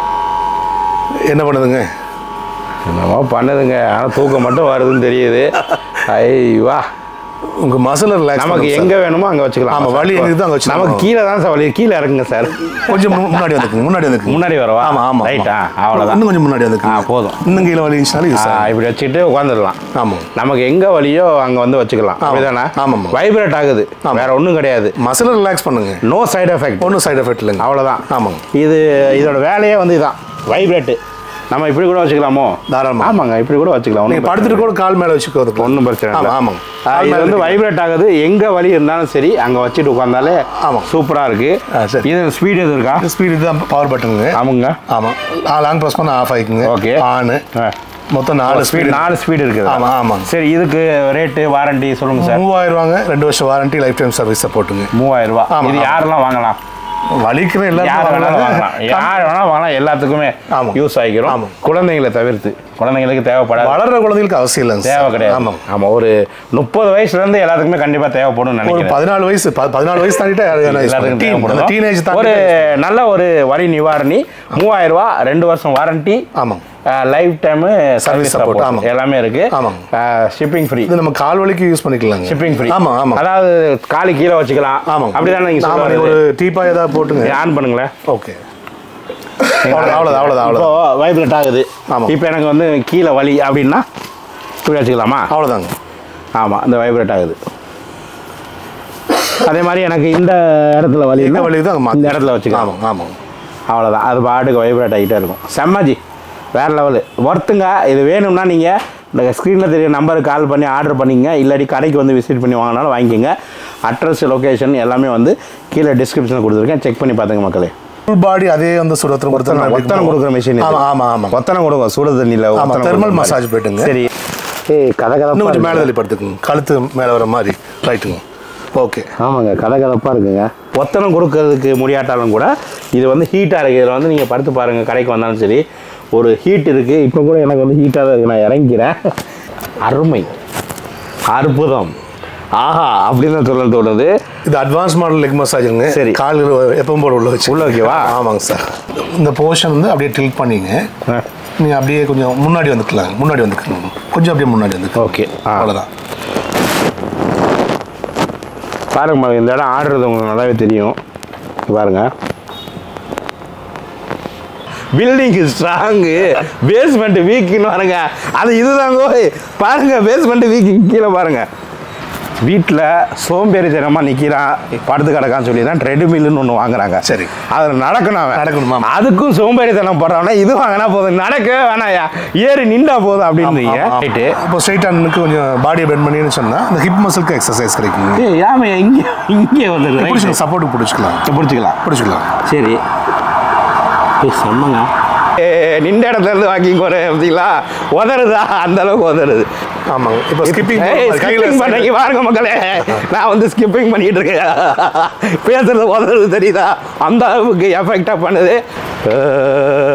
என்ன பண்ணுதுங்க என்னமோ பண்ணுதுங்க ஆனால் தூக்கம் மட்டும் வருதுன்னு தெரியுது ஐ வா உங்கள் மசில் ரிலாக்ஸ் நமக்கு எங்க வேணுமோ அங்க வச்சுக்கலாம் ஆமா, வலி எங்க இருக்குதோ அங்க வச்சுக்கலாம். நமக்கு கீழே தான் சார் வலி கீழே இறங்குங்க சார் கொஞ்சம் மு- முன்னாடி வந்துக்குங்க முன்னாடி வந்துக்குங்க முன்னாடி வரவா ஆமா ஆமா ரைட்டா ஆமா. அவ்வளோதான் இன்னும் கொஞ்சம் முன்னாடி ஆ வந்துக்குங்க போதும் இன்னும் கீழே வலி இருந்துச்சுனாலும் யூஸ் ஆ, ஆகும் இப்படி வச்சுட்டு உட்காந்துடலாம் ஆமாம் நமக்கு எங்க வலியோ அங்க வந்து வச்சுக்கலாம் அப்படிதானே ஆமாம்மா. வைப்ரேட் ஆகுது வேற ஒண்ணும் கிடையாது மசில் ரிலாக்ஸ் பண்ணுங்க நோ சைடு எஃபெக்ட் ஒன்றும் சைடு எஃபெக்ட் இல்லைங்க அவ்வளோதான் ஆமாங்க இது இதோட வேலையே வந்து இதான் வைப்ரேட்டு நம்ம இப்படி கூட வச்சுக்கலாமோ தாராளமா. ஆமாங்க இப்படி கூட வச்சுக்கலாம் நீங்கள் ஒன்றும் படுத்துட்டு கூட கால் மேலே வச்சுக்கோதுக்கு ஒன்றும் பிரச்சனை இல்லை ஆமாம் ஆமாங்க ஆ, இது வந்து வைப்ரேட் ஆகுது எங்க வலி இருந்தாலும் சரி அங்க வச்சுட்டு உட்காந்தாலே ஆமாம். சூப்பரா இருக்கு ஆ, சரி. இது ஸ்பீடு எது இருக்கா ஸ்பீடு தான் பவர் பட்டனுங்க ஆமாங்க ஆமாம் லாங் ப்ரெஸ் பண்ண ஆஃப் ஆகிக்குங்க Okay. ஆனு ஆ. மொத்தம் நாலு ஸ்பீடு ஸ்பீடு நாலு ஸ்பீடு இருக்குது ஆமாம் ஆமாங்க சரி இதுக்கு ரேட்டு வாரண்டி சொல்லுங்க சார் மூவாயிரம் ரூபாங்க ரெண்டு வருஷம் வாரண்டி லைஃப் டைம் சர்வீஸ் சப்போர்ட்டுங்க மூவாயிரம் ரூபாய் ஆமா, இது ஆமா. யாரெல்லாம் வாங்கலாம் வலிக்கிற யார் வேணாலும் வாங்கலாம் எல்லாரும் யார் வேணாலும் வாங்கலாம் எல்லாத்துக்குமே ஆமா. யூஸ் ஆகிக்கிறோம் ஆமா. குழந்தைங்களை தவிர்த்து குழந்தைங்களுக்கு தேவைப்படாது வளர்ற குழந்தைகளுக்கு அவசியம் இல்லைங்க சார். தேவை கிடையாது ஆமாம் ஆமா ஒரு முப்பது வயசுல இருந்து எல்லாத்துக்குமே கண்டிப்பா தேவைப்படும் ஒரு நினைக்கிறேன் பதினாலு வயசு ப- பதினாலு வயசு தாண்டிட்டா எல்லாத்துக்கும் தேவைப்படும் டீனேஜ் ஒரு தாண்டி நல்ல ஒரு வரி நிவாரணி மூவாயிரம் ரூபாய் ரெண்டு வருஷம் வாரண்டி ஆமாங்க life time service support, support ஆமா. எல்லாமே இருக்கு ஆமாங்க. ஷிப்பிங் ஃப்ரீ இது நம்ம கால் வலிக்கு யூஸ் பண்ணிக்கலாங்க ஷிப்பிங் ஃப்ரீ ஆமா ஆமா அதாவது காலு கீழே வச்சுக்கலாம் ஆமாங்க அப்படிதானே நீங்க ஆமா நீங்க சொல்லுங்க ஒரு டீப்பா ஏதாவது போட்டுங்க ஆன் பண்ணுங்களேன் ஓகே அவ்வளோதான் அவ்வளோதான் அவ்வளோதான் இப்போ அவ்வளோதான் வைப்ரேட் ஆகுது ஆமா. இப்போ எனக்கு வந்து கீழே வலி அப்படின்னா இப்படி வச்சுக்கலாமா அவ்வளோதாங்க ஆமாம் இந்த வைப்ரேட் ஆகுது அதே மாதிரி எனக்கு இந்த இடத்துல வலி என்ன வலி தான் இந்த இடத்துல வச்சுக்கலாம் ஆமாம் ஆமாம் அவ்வளோதான் அது பாட்டுக்கு வைப்ரேட் ஆகிட்டே இருக்கும் செம்மஜி வேறு லெவலு ஒர்த்துங்க இது வேணும்னா நீங்கள் இந்த ஸ்க்ரீனில் தெரிய நம்பருக்கு கால் பண்ணி ஆர்டர் பண்ணிங்க இல்லாட்டி கடைக்கு வந்து விசிட் பண்ணி வாங்கினாலும் வாங்கிக்கோங்க அட்ரஸ் லொக்கேஷன் எல்லாமே வந்து கீழே டிஸ்கிரிப்ஷனில் கொடுத்துருக்கேன் செக் பண்ணி பார்த்துங்க மக்களே ஃபுல் பாடி அதே வந்து சுரத்திரம் ஒத்தனை ஒத்தனை கொடுக்குற மிஷின் ஆமாம் ஆமாம் ஆமாம் ஒத்தனை கொடுங்க சுடு தண்ணியில் ஆமா, thermal massage போயிட்டுங்க. சரி ஏய் கதை இன்னும் கொஞ்சம் மேலே கதை தள்ளி படுத்துக்குங்க கழுத்து மேலே வர மாதிரி ரைட்டுங்க ஓகே ஆமாங்க கதகதப்பாக இருக்குங்க ஒத்தனம் கொடுக்கறதுக்கு முடியாட்டாலும் கூட இது வந்து ஹீட்டாக இருக்குது இதில் வந்து நீங்கள் படுத்து பாருங்கள் கடைக்கு வந்தாலும் சரி ஒரு ஹீட் இருக்குது இப்போ கூட எனக்கு வந்து ஹீட்டாக தான் இருக்குது நான் இறங்கிக்கிறேன் அருமை அற்புதம் ஆஹா அப்படின்னு தான் சொல்ல தோணுது இது அட்வான்ஸ் மாடல் லெக் மசாஜுங்க சரி. கால்கள் எப்பவும் போல உள்ள வச்சு உள்ள வைக்கவா? ஆமாங்க சார் இந்த போர்ஷன் வந்து அப்படியே டில்ட் பண்ணிங்க நீங்கள் அப்படியே கொஞ்சம் முன்னாடி வந்துக்கலாம் முன்னாடி வந்துக்கணும் கொஞ்சம் அப்படியே முன்னாடி வந்து ஓகே ஆ அவ்வளோதான் பாருங்க மகன், இந்த இடம் ஆடுறது உங்களுக்கு நல்லாவே தெரியும் இங்க பாருங்க பில்டிங் ஸ்ட்ராங்கு பேஸ்மெண்ட் வீக்குன்னு பாருங்க அது இதுதாங்க ஓய். பாருங்க பேஸ்மெண்ட் வீக்கு கீழே பாருங்க வீட்டில் சோம்பேறித்தனமாக நிற்கிறான் படுத்து கிடக்கான்னு சொல்லி தான் ட்ரெட்மில்னு ஒன்று வாங்குறாங்க சரி. அதில் நடக்கணும் அவன். நடக்கணுமா? அதுக்கும் சோம்பேறித்தனம் போடுறான்னா இது வாங்கினா போதும் நடக்கவே வேணாயா ஏறி நின்றா போதும் அப்படின்றீங்க ரைட்டு இப்போ ஸ்ட்ரைட் ஹேண்டுக்கு கொஞ்சம் பாடியை பெண்ட் பண்ணின்னு சொன்னால் அந்த ஹிப் மசிலுக்கு எக்ஸசைஸ் கிடைக்குங்க ஏய் ஏன் இங்கே இங்கே வந்துடுது பிடிச்சிக்கலாம் சப்போர்ட்டுக்கு பிடிச்சிக்கலாம் பிடிச்சிக்கலாம் பிடிச்சிக்கலாம் சரி ஏய் செம்மங்க நின்ற இடத்துல இருந்து வாக்கிங் போகிறேன் பார்த்தீங்களா உதறுதா அந்த அளவுக்கு உதறுது ஆமாங்க இப்போ ஸ்கிப்பிங் ஸ்கிப்பிங் பண்ணி பாருங்க மக்களே நான் வந்து ஸ்கிப்பிங் பண்ணிட்டு இருக்கேன் பேசுறது உதறுது தெரியுதா அந்த அளவுக்கு எஃபெக்டாக பண்ணுது அஹ்